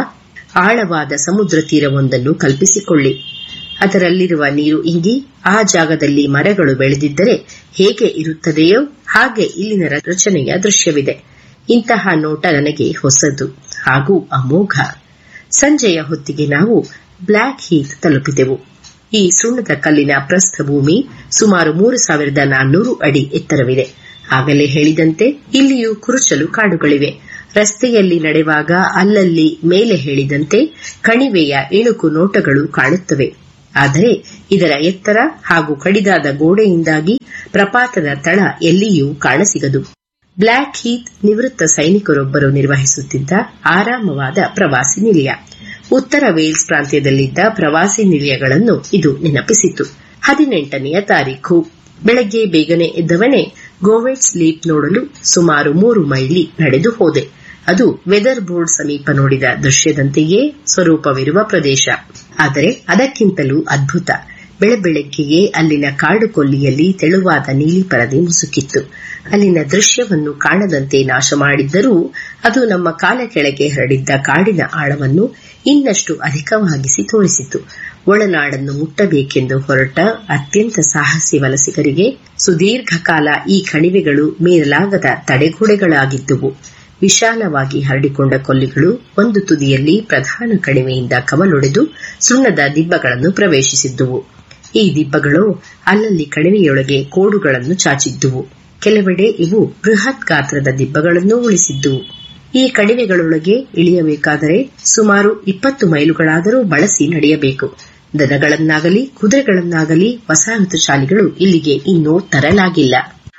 C: ಆಳವಾದ ಸಮುದ್ರ ತೀರವೊಂದನ್ನು ಕಲ್ಪಿಸಿಕೊಳ್ಳಿ ಅದರಲ್ಲಿರುವ ನೀರು ಇಂಗಿ ಆ ಜಾಗದಲ್ಲಿ ಮರಗಳು ಬೆಳೆದಿದ್ದರೆ ಹೇಗೆ ಇರುತ್ತದೆಯೋ ಹಾಗೆ ಇಲ್ಲಿನ ರಚನೆಯ ದೃಶ್ಯವಿದೆ ಇಂತಹ ನೋಟ ನನಗೆ ಹೊಸದು ಹಾಗೂ ಅಮೋಘ ಸಂಜೆಯ ಹೊತ್ತಿಗೆ ನಾವು ಬ್ಲ್ಯಾಕ್ ಹೀತ್ ತಲುಪಿದೆವು ಈ ಸುಣ್ಣದ ಕಲ್ಲಿನ ಪ್ರಸ್ಥಭೂಮಿ ಸುಮಾರು ಮೂರು ಸಾವಿರದ ನಾನ್ನೂರು ಅಡಿ ಎತ್ತರವಿದೆ ಆಗಲೇ ಹೇಳಿದಂತೆ ಇಲ್ಲಿಯೂ ಕುರುಚಲು ಕಾಡುಗಳಿವೆ ರಸ್ತೆಯಲ್ಲಿ ನಡೆವಾಗ ಅಲ್ಲಲ್ಲಿ ಮೇಲೆ ಹೇಳಿದಂತೆ ಕಣಿವೆಯ ಇಣುಕು ನೋಟಗಳು ಕಾಣುತ್ತವೆ ಆದರೆ ಇದರ ಎತ್ತರ ಹಾಗೂ ಕಡಿದಾದ ಗೋಡೆಯಿಂದಾಗಿ ಪ್ರಪಾತದ ತಳ ಎಲ್ಲಿಯೂ ಕಾಣಸಿಗದು ಬ್ಲ್ಯಾಕ್ ಹೀತ್ ನಿವೃತ್ತ ಸೈನಿಕರೊಬ್ಬರು ನಿರ್ವಹಿಸುತ್ತಿದ್ದ ಆರಾಮವಾದ ಪ್ರವಾಸಿ ನಿಲಯ ಉತ್ತರ ವೇಲ್ಸ್ ಪ್ರಾಂತ್ಯದಲ್ಲಿದ್ದ ಪ್ರವಾಸಿ ನಿಲಯಗಳನ್ನು ಇದು ನೆನಪಿಸಿತು ಹದಿನೆಂಟನೆಯ ತಾರೀಖು ಬೆಳಗ್ಗೆ ಬೇಗನೆ ಎದ್ದವನೇ ಗೋವೆಟ್ ಸ್ಲೀಪ್ ನೋಡಲು ಸುಮಾರು ಮೂರು ಮೈಲಿ ನಡೆದು ಹೋದೆ ಅದು ವೆದರ್ ಬೋರ್ಡ್ ಸಮೀಪ ನೋಡಿದ ದೃಶ್ಯದಂತೆಯೇ ಸ್ವರೂಪವಿರುವ ಪ್ರದೇಶ ಆದರೆ ಅದಕ್ಕಿಂತಲೂ ಅದ್ಭುತ ಬೆಳಬೆಳಗ್ಗೆಯೇ ಅಲ್ಲಿನ ಕಾಡು ಕೊಲ್ಲಿಯಲ್ಲಿ ತೆಳುವಾದ ನೀಲಿ ಪರದೆ ಮುಸುಕಿತ್ತು ಅಲ್ಲಿನ ದೃಶ್ಯವನ್ನು ಕಾಣದಂತೆ ನಾಶ ಮಾಡಿದ್ದರೂ ಅದು ನಮ್ಮ ಕಾಲ ಕೆಳಗೆ ಹರಡಿದ್ದ ಕಾಡಿನ ಆಳವನ್ನು ಇನ್ನಷ್ಟು ಅಧಿಕವಾಗಿಸಿ ತೋರಿಸಿತು ಒಳನಾಡನ್ನು ಮುಟ್ಟಬೇಕೆಂದು ಹೊರಟ ಅತ್ಯಂತ ಸಾಹಸಿ ವಲಸಿಗರಿಗೆ ಸುದೀರ್ಘ ಕಾಲ ಈ ಕಣಿವೆಗಳು ಮೀರಲಾಗದ ತಡೆಗೋಡೆಗಳಾಗಿದ್ದುವು ವಿಶಾಲವಾಗಿ ಹರಡಿಕೊಂಡ ಕೊಲ್ಲಿಗಳು ಒಂದು ತುದಿಯಲ್ಲಿ ಪ್ರಧಾನ ಕಣಿವೆಯಿಂದ ಕವಲೊಡೆದು ಸುಣ್ಣದ ದಿಬ್ಬಗಳನ್ನು ಪ್ರವೇಶಿಸಿದ್ದುವು ಈ ದಿಬ್ಬಗಳು ಅಲ್ಲಲ್ಲಿ ಕಣಿವೆಯೊಳಗೆ ಕೋಡುಗಳನ್ನು ಚಾಚಿದ್ದುವು ಕೆಲವೆಡೆ ಇವು ಬೃಹತ್ ಗಾತ್ರದ ದಿಬ್ಬಗಳನ್ನು ಉಳಿಸಿದ್ದುವು ಈ ಕಣಿವೆಗಳೊಳಗೆ ಇಳಿಯಬೇಕಾದರೆ ಸುಮಾರು ಇಪ್ಪತ್ತು ಮೈಲುಗಳಾದರೂ ಬಳಸಿ ನಡೆಯಬೇಕು ದನಗಳನ್ನಾಗಲಿ ಕುದುರೆಗಳನ್ನಾಗಲಿ ವಸಾಹತುಶಾಲಿಗಳು ಇಲ್ಲಿಗೆ ಇನ್ನೂ ತರಲಾಗಿಲ್ಲ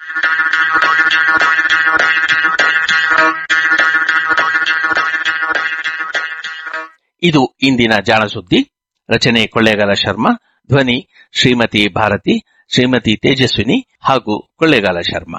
B: ಇದು ಇಂದಿನ ಜಾಣ ಸುದ್ದಿ ರಚನೆ ಕೊಳ್ಳೇಗಾಲ ಶರ್ಮಾ ಧ್ವನಿ ಶ್ರೀಮತಿ ಭಾರತಿ ಶ್ರೀಮತಿ ತೇಜಸ್ವಿನಿ ಹಾಗೂ ಕೊಳ್ಳೇಗಾಲ ಶರ್ಮಾ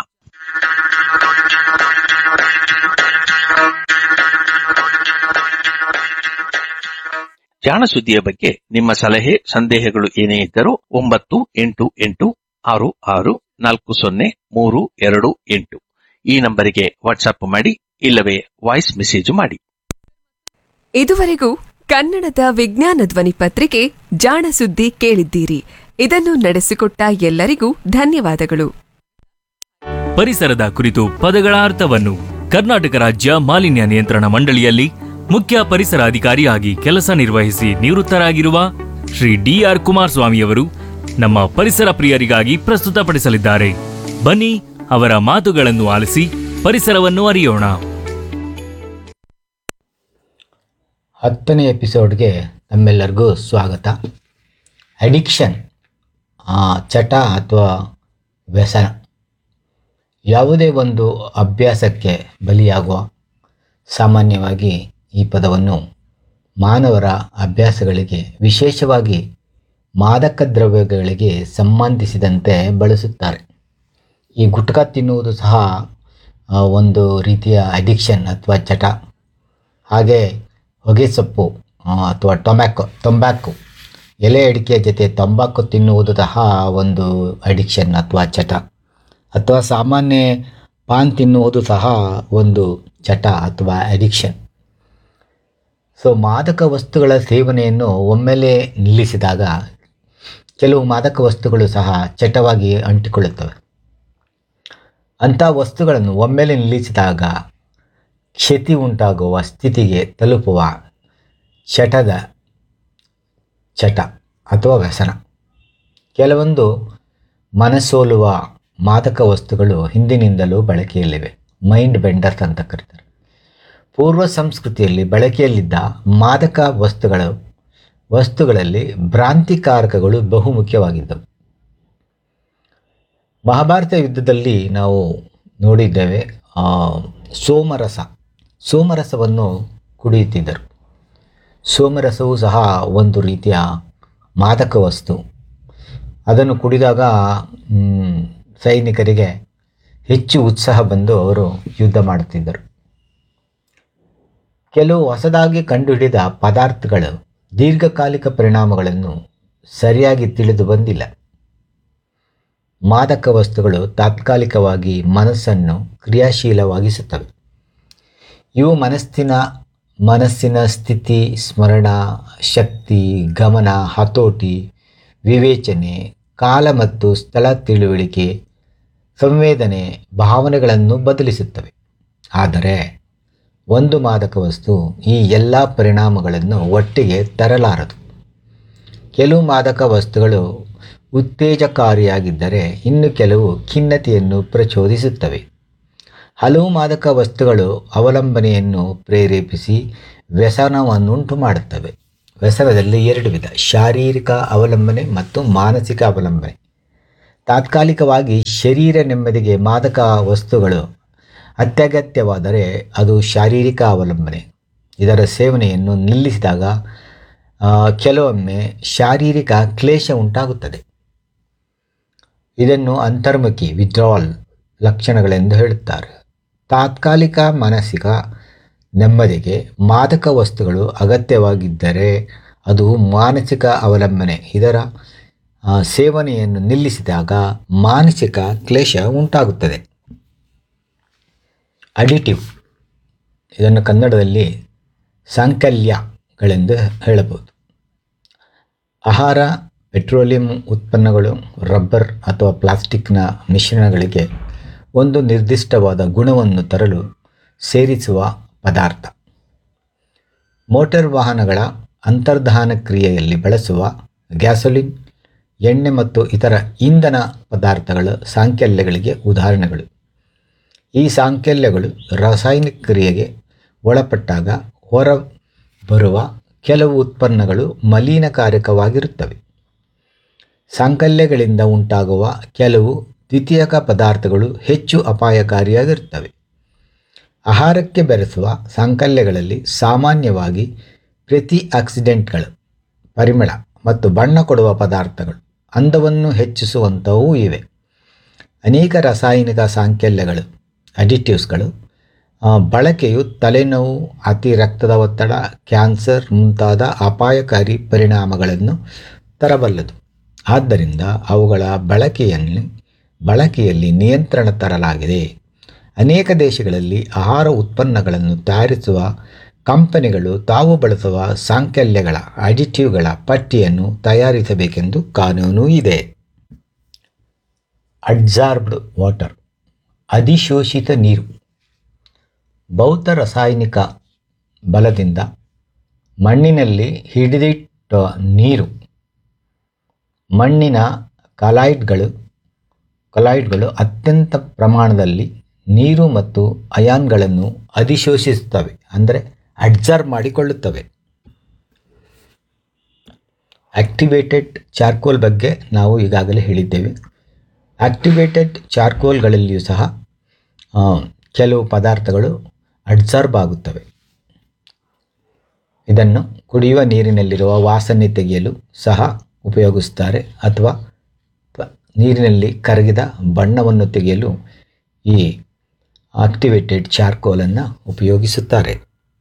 B: ಜಾಣ ಸುದ್ದಿಯ ಬಗ್ಗೆ ನಿಮ್ಮ ಸಲಹೆ ಸಂದೇಹಗಳು ಏನೇ ಇದ್ದರೂ ಒಂಬತ್ತು ಎಂಟು ಎಂಟು ಆರು ಆರು ನಾಲ್ಕು ಸೊನ್ನೆ ಮೂರು ಎರಡು ಎಂಟು ಈ ನಂಬರಿಗೆ ವಾಟ್ಸ್ಆಪ್ ಮಾಡಿ ಇಲ್ಲವೇ ವಾಯ್ಸ್ ಮೆಸೇಜ್ ಮಾಡಿ
D: ಇದುವರೆಗೂ ಕನ್ನಡದ ವಿಜ್ಞಾನ ಧ್ವನಿ ಪತ್ರಿಕೆ ಜಾಣ ಸುದ್ದಿ ಕೇಳಿದ್ದೀರಿ ಇದನ್ನು ನಡೆಸಿಕೊಟ್ಟ ಎಲ್ಲರಿಗೂ ಧನ್ಯವಾದಗಳು
E: ಪರಿಸರದ ಕುರಿತು ಪದಗಳ ಅರ್ಥವನ್ನು ಕರ್ನಾಟಕ ರಾಜ್ಯ ಮಾಲಿನ್ಯ ನಿಯಂತ್ರಣ ಮಂಡಳಿಯಲ್ಲಿ ಮುಖ್ಯ ಪರಿಸರ ಅಧಿಕಾರಿಯಾಗಿ ಕೆಲಸ ನಿರ್ವಹಿಸಿ ನಿವೃತ್ತರಾಗಿರುವ ಶ್ರೀ ಡಿಆರ್ ಕುಮಾರಸ್ವಾಮಿಯವರು ನಮ್ಮ ಪರಿಸರ ಪ್ರಿಯರಿಗಾಗಿ ಪ್ರಸ್ತುತಪಡಿಸಲಿದ್ದಾರೆ ಬನ್ನಿ ಅವರ ಮಾತುಗಳನ್ನು ಆಲಿಸಿ ಪರಿಸರವನ್ನು ಅರಿಯೋಣ
F: ಹತ್ತನೇ ಎಪಿಸೋಡ್ಗೆ ನಮ್ಮೆಲ್ಲರಿಗೂ ಸ್ವಾಗತ ಅಡಿಕ್ಷನ್ ಚಟ ಅಥವಾ ವ್ಯಸನ ಯಾವುದೇ ಒಂದು ಅಭ್ಯಾಸಕ್ಕೆ ಬಲಿಯಾಗುವ ಸಾಮಾನ್ಯವಾಗಿ ಈ ಪದವನ್ನು ಮಾನವರ ಅಭ್ಯಾಸಗಳಿಗೆ ವಿಶೇಷವಾಗಿ ಮಾದಕ ದ್ರವ್ಯಗಳಿಗೆ ಸಂಬಂಧಿಸಿದಂತೆ ಬಳಸುತ್ತಾರೆ ಈ ಗುಟ್ಕಾ ತಿನ್ನುವುದು ಸಹ ಆ, ಒಂದು ರೀತಿಯ ಅಡಿಕ್ಷನ್ ಅಥವಾ ಚಟ ಹಾಗೆ ಹೊಗೆಸೊಪ್ಪು ಆ, ಅಥವಾ ಟೊಮ್ಯಾಕೊ ತಂಬಾಕು ಎಲೆ ಅಡಿಕೆ ಜೊತೆ ತಂಬಾಕು ತಿನ್ನುವುದು ಸಹ ಒಂದು ಅಡಿಕ್ಷನ್ ಅಥವಾ ಚಟ ಅಥವಾ ಸಾಮಾನ್ಯ ಪಾನ್ ತಿನ್ನುವುದು ಸಹ ಒಂದು ಚಟ ಅಥವಾ ಅಡಿಕ್ಷನ್ ಸೊ ಮಾದಕ ವಸ್ತುಗಳ ಸೇವನೆಯನ್ನು ಒಮ್ಮೆಲೆ ನಿಲ್ಲಿಸಿದಾಗ ಕೆಲವು ಮಾದಕ ವಸ್ತುಗಳು ಸಹ ಚಟವಾಗಿ ಅಂಟಿಕೊಳ್ಳುತ್ತವೆ ಅಂಥ ವಸ್ತುಗಳನ್ನು ಒಮ್ಮೆಲೆ ನಿಲ್ಲಿಸಿದಾಗ ಕ್ಷತಿ ಉಂಟಾಗುವ ಸ್ಥಿತಿಗೆ ತಲುಪುವ ಚಟದ ಚಟ ಅಥವಾ ವ್ಯಸನ ಕೆಲವೊಂದು ಮನಸೋಲುವ ಮಾದಕ ವಸ್ತುಗಳು ಹಿಂದಿನಿಂದಲೂ ಬಳಕೆಯಲ್ಲಿವೆ ಮೈಂಡ್ ಬೆಂಡರ್ಸ್ ಅಂತ ಕರೀತಾರೆ ಪೂರ್ವ ಸಂಸ್ಕೃತಿಯಲ್ಲಿ ಬಳಕೆಯಲ್ಲಿದ್ದ ಮಾದಕ ವಸ್ತುಗಳು ವಸ್ತುಗಳಲ್ಲಿ ಭ್ರಾಂತಿಕಾರಕಗಳು ಬಹುಮುಖ್ಯವಾಗಿದ್ದವು ಮಹಾಭಾರತ ಯುದ್ಧದಲ್ಲಿ ನಾವು ನೋಡಿದ್ದೇವೆ ಆ, ಸೋಮರಸ ಸೋಮರಸವನ್ನು ಕುಡಿಯುತ್ತಿದ್ದರು ಸೋಮರಸವು ಸಹ ಒಂದು ರೀತಿಯ ಮಾದಕ ವಸ್ತು ಅದನ್ನು ಕುಡಿದಾಗ ಮ್, ಸೈನಿಕರಿಗೆ ಹೆಚ್ಚು ಉತ್ಸಾಹ ಬಂದು ಅವರು ಯುದ್ಧ ಮಾಡುತ್ತಿದ್ದರು ಕೆಲವು ಹೊಸದಾಗಿ ಕಂಡುಹಿಡಿದ ಪದಾರ್ಥಗಳು ದೀರ್ಘಕಾಲಿಕ ಪರಿಣಾಮಗಳನ್ನು ಸರಿಯಾಗಿ ತಿಳಿದು ಬಂದಿಲ್ಲ ಮಾದಕ ವಸ್ತುಗಳು ತಾತ್ಕಾಲಿಕವಾಗಿ ಮನಸ್ಸನ್ನು ಕ್ರಿಯಾಶೀಲವಾಗಿಸುತ್ತವೆ ಇವು ಮನಸ್ಸಿನ ಮನಸ್ಸಿನ ಸ್ಥಿತಿ ಸ್ಮರಣ ಶಕ್ತಿ ಗಮನ ಹತೋಟಿ ವಿವೇಚನೆ ಕಾಲ ಮತ್ತು ಸ್ಥಳ ತಿಳುವಳಿಕೆ ಸಂವೇದನೆ ಭಾವನೆಗಳನ್ನು ಬದಲಿಸುತ್ತವೆ ಆದರೆ ಒಂದು ಮಾದಕ ವಸ್ತು ಈ ಎಲ್ಲ ಪರಿಣಾಮಗಳನ್ನು ಒಟ್ಟಿಗೆ ತರಲಾರದು ಕೆಲವು ಮಾದಕ ವಸ್ತುಗಳು ಉತ್ತೇಜಕಾರಿಯಾಗಿದ್ದರೆ ಇನ್ನು ಕೆಲವು ಖಿನ್ನತೆಯನ್ನು ಪ್ರಚೋದಿಸುತ್ತವೆ ಹಲವು ಮಾದಕ ವಸ್ತುಗಳು ಅವಲಂಬನೆಯನ್ನು ಪ್ರೇರೇಪಿಸಿ ವ್ಯಸನವನ್ನುಂಟು ಮಾಡುತ್ತವೆ ವ್ಯಸನದಲ್ಲಿ ಎರಡು ವಿಧ ಶಾರೀರಿಕ ಅವಲಂಬನೆ ಮತ್ತು ಮಾನಸಿಕ ಅವಲಂಬನೆ ತಾತ್ಕಾಲಿಕವಾಗಿ ಶರೀರ ನೆಮ್ಮದಿಗೆ ಮಾದಕ ವಸ್ತುಗಳು ಅತ್ಯಗತ್ಯವಾದರೆ ಅದು ಶಾರೀರಿಕ ಅವಲಂಬನೆ ಇದರ ಸೇವನೆಯನ್ನು ನಿಲ್ಲಿಸಿದಾಗ ಆ, ಕೆಲವೊಮ್ಮೆ ಶಾರೀರಿಕ ಕ್ಲೇಶ ಉಂಟಾಗುತ್ತದೆ ಇದನ್ನು ಅಂತರ್ಮುಖಿ ವಿಡ್ರಾವಲ್ ಲಕ್ಷಣಗಳೆಂದು ಹೇಳುತ್ತಾರೆ ತಾತ್ಕಾಲಿಕ ಮಾನಸಿಕ ನೆಮ್ಮದಿಗೆ ಮಾದಕ ವಸ್ತುಗಳು ಅಗತ್ಯವಾಗಿದ್ದರೆ ಅದು ಮಾನಸಿಕ ಅವಲಂಬನೆ ಇದರ ಆ, ಸೇವನೆಯನ್ನು ನಿಲ್ಲಿಸಿದಾಗ ಮಾನಸಿಕ ಕ್ಲೇಶ ಉಂಟಾಗುತ್ತದೆ ಅಡಿಟಿವ್ ಇದನ್ನು ಕನ್ನಡದಲ್ಲಿ ಸಾಂಕಲ್ಯಗಳೆಂದು ಹೇಳಬಹುದು ಆಹಾರ ಪೆಟ್ರೋಲಿಯಂ ಉತ್ಪನ್ನಗಳು ರಬ್ಬರ್ ಅಥವಾ ಪ್ಲಾಸ್ಟಿಕ್ನ ಮಿಶ್ರಣಗಳಿಗೆ ಒಂದು ನಿರ್ದಿಷ್ಟವಾದ ಗುಣವನ್ನು ತರಲು ಸೇರಿಸುವ ಪದಾರ್ಥ ಮೋಟಾರ್ ವಾಹನಗಳ ಅಂತರ್ಧಾನ ಕ್ರಿಯೆಯಲ್ಲಿ ಬಳಸುವ ಗ್ಯಾಸೋಲಿನ್ ಎಣ್ಣೆ ಮತ್ತು ಇತರ ಇಂಧನ ಪದಾರ್ಥಗಳು ಸಾಂಕಲ್ಯಗಳಿಗೆ ಉದಾಹರಣೆಗಳು ಈ ಸಾಂಕಲ್ಯಗಳು ರಾಸಾಯನಿಕ ಕ್ರಿಯೆಗೆ ಒಳಪಟ್ಟಾಗ ಹೊರ ಬರುವ ಕೆಲವು ಉತ್ಪನ್ನಗಳು ಮಲಿನಕಾರಕವಾಗಿರುತ್ತವೆ ಸಾಂಕಲ್ಯಗಳಿಂದ ಉಂಟಾಗುವ ಕೆಲವು ದ್ವಿತೀಯಕ ಪದಾರ್ಥಗಳು ಹೆಚ್ಚು ಅಪಾಯಕಾರಿಯಾಗಿರುತ್ತವೆ ಆಹಾರಕ್ಕೆ ಬೆರೆಸುವ ಸಾಂಕಲ್ಯಗಳಲ್ಲಿ ಸಾಮಾನ್ಯವಾಗಿ ಪ್ರತಿ ಆಕ್ಸಿಡೆಂಟ್ಗಳು ಪರಿಮಳ ಮತ್ತು ಬಣ್ಣ ಕೊಡುವ ಪದಾರ್ಥಗಳು ಅಂದವನ್ನು ಹೆಚ್ಚಿಸುವಂಥವೂ ಇವೆ ಅನೇಕ ರಾಸಾಯನಿಕ ಸಾಂಕಲ್ಯಗಳು ಅಡಿಟಿವ್ಸ್ಗಳು ಆ, ಬಳಕೆಯು ತಲೆನೋವು ಅತಿ ರಕ್ತದ ಒತ್ತಡ ಕ್ಯಾನ್ಸರ್ ಮುಂತಾದ ಅಪಾಯಕಾರಿ ಪರಿಣಾಮಗಳನ್ನು ತರಬಲ್ಲದು ಆದ್ದರಿಂದ ಅವುಗಳ ಬಳಕೆಯಲ್ಲಿ ಬಳಕೆಯಲ್ಲಿ ನಿಯಂತ್ರಣ ತರಲಾಗಿದೆ ಅನೇಕ ದೇಶಗಳಲ್ಲಿ ಆಹಾರ ಉತ್ಪನ್ನಗಳನ್ನು ತಯಾರಿಸುವ ಕಂಪನಿಗಳು ತಾವು ಬಳಸುವ ಸಾಂಕಲ್ಯಗಳ ಅಡಿಟಿವ್ಗಳ ಪಟ್ಟಿಯನ್ನು ತಯಾರಿಸಬೇಕೆಂದು ಕಾನೂನು ಇದೆ ಅಡ್ಸಾರ್ಬ್ಡ್ ವಾಟರ್ ಅಧಿಶೋಷಿತ ನೀರು ಭೌತ ರಾಸಾಯನಿಕ ಬಲದಿಂದ ಮಣ್ಣಿನಲ್ಲಿ ಹಿಡಿದಿಟ್ಟ ನೀರು ಮಣ್ಣಿನ ಕಲಾಯ್ಡ್ಗಳು ಕಲಾಯ್ಡ್ಗಳು ಅತ್ಯಂತ ಪ್ರಮಾಣದಲ್ಲಿ ನೀರು ಮತ್ತು ಅಯಾನ್ಗಳನ್ನು ಅಧಿಶೋಷಿಸುತ್ತವೆ ಅಂದರೆ ಅಡ್ಸರ್ವ್ ಮಾಡಿಕೊಳ್ಳುತ್ತವೆ ಆಕ್ಟಿವೇಟೆಡ್ ಚಾರ್ಕೋಲ್ ಬಗ್ಗೆ ನಾವು ಈಗಾಗಲೇ ಹೇಳಿದ್ದೇವೆ ಆಕ್ಟಿವೇಟೆಡ್ ಚಾರ್ಕೋಲ್ಗಳಲ್ಲಿಯೂ ಸಹ ಆ, ಕೆಲವು ಪದಾರ್ಥಗಳು ಅಡ್ಸರ್ಬ್ ಆಗುತ್ತವೆ ಇದನ್ನು ಕುಡಿಯುವ ನೀರಿನಲ್ಲಿರುವ ವಾಸನೆ ತೆಗೆಯಲು ಸಹ ಉಪಯೋಗಿಸ್ತಾರೆ ಅಥವಾ ಪ- ನೀರಿನಲ್ಲಿ ಕರಗಿದ ಬಣ್ಣವನ್ನು ತೆಗೆಯಲು ಈ ಆಕ್ಟಿವೇಟೆಡ್ ಚಾರ್ಕೋಲನ್ನು ಉಪಯೋಗಿಸುತ್ತಾರೆ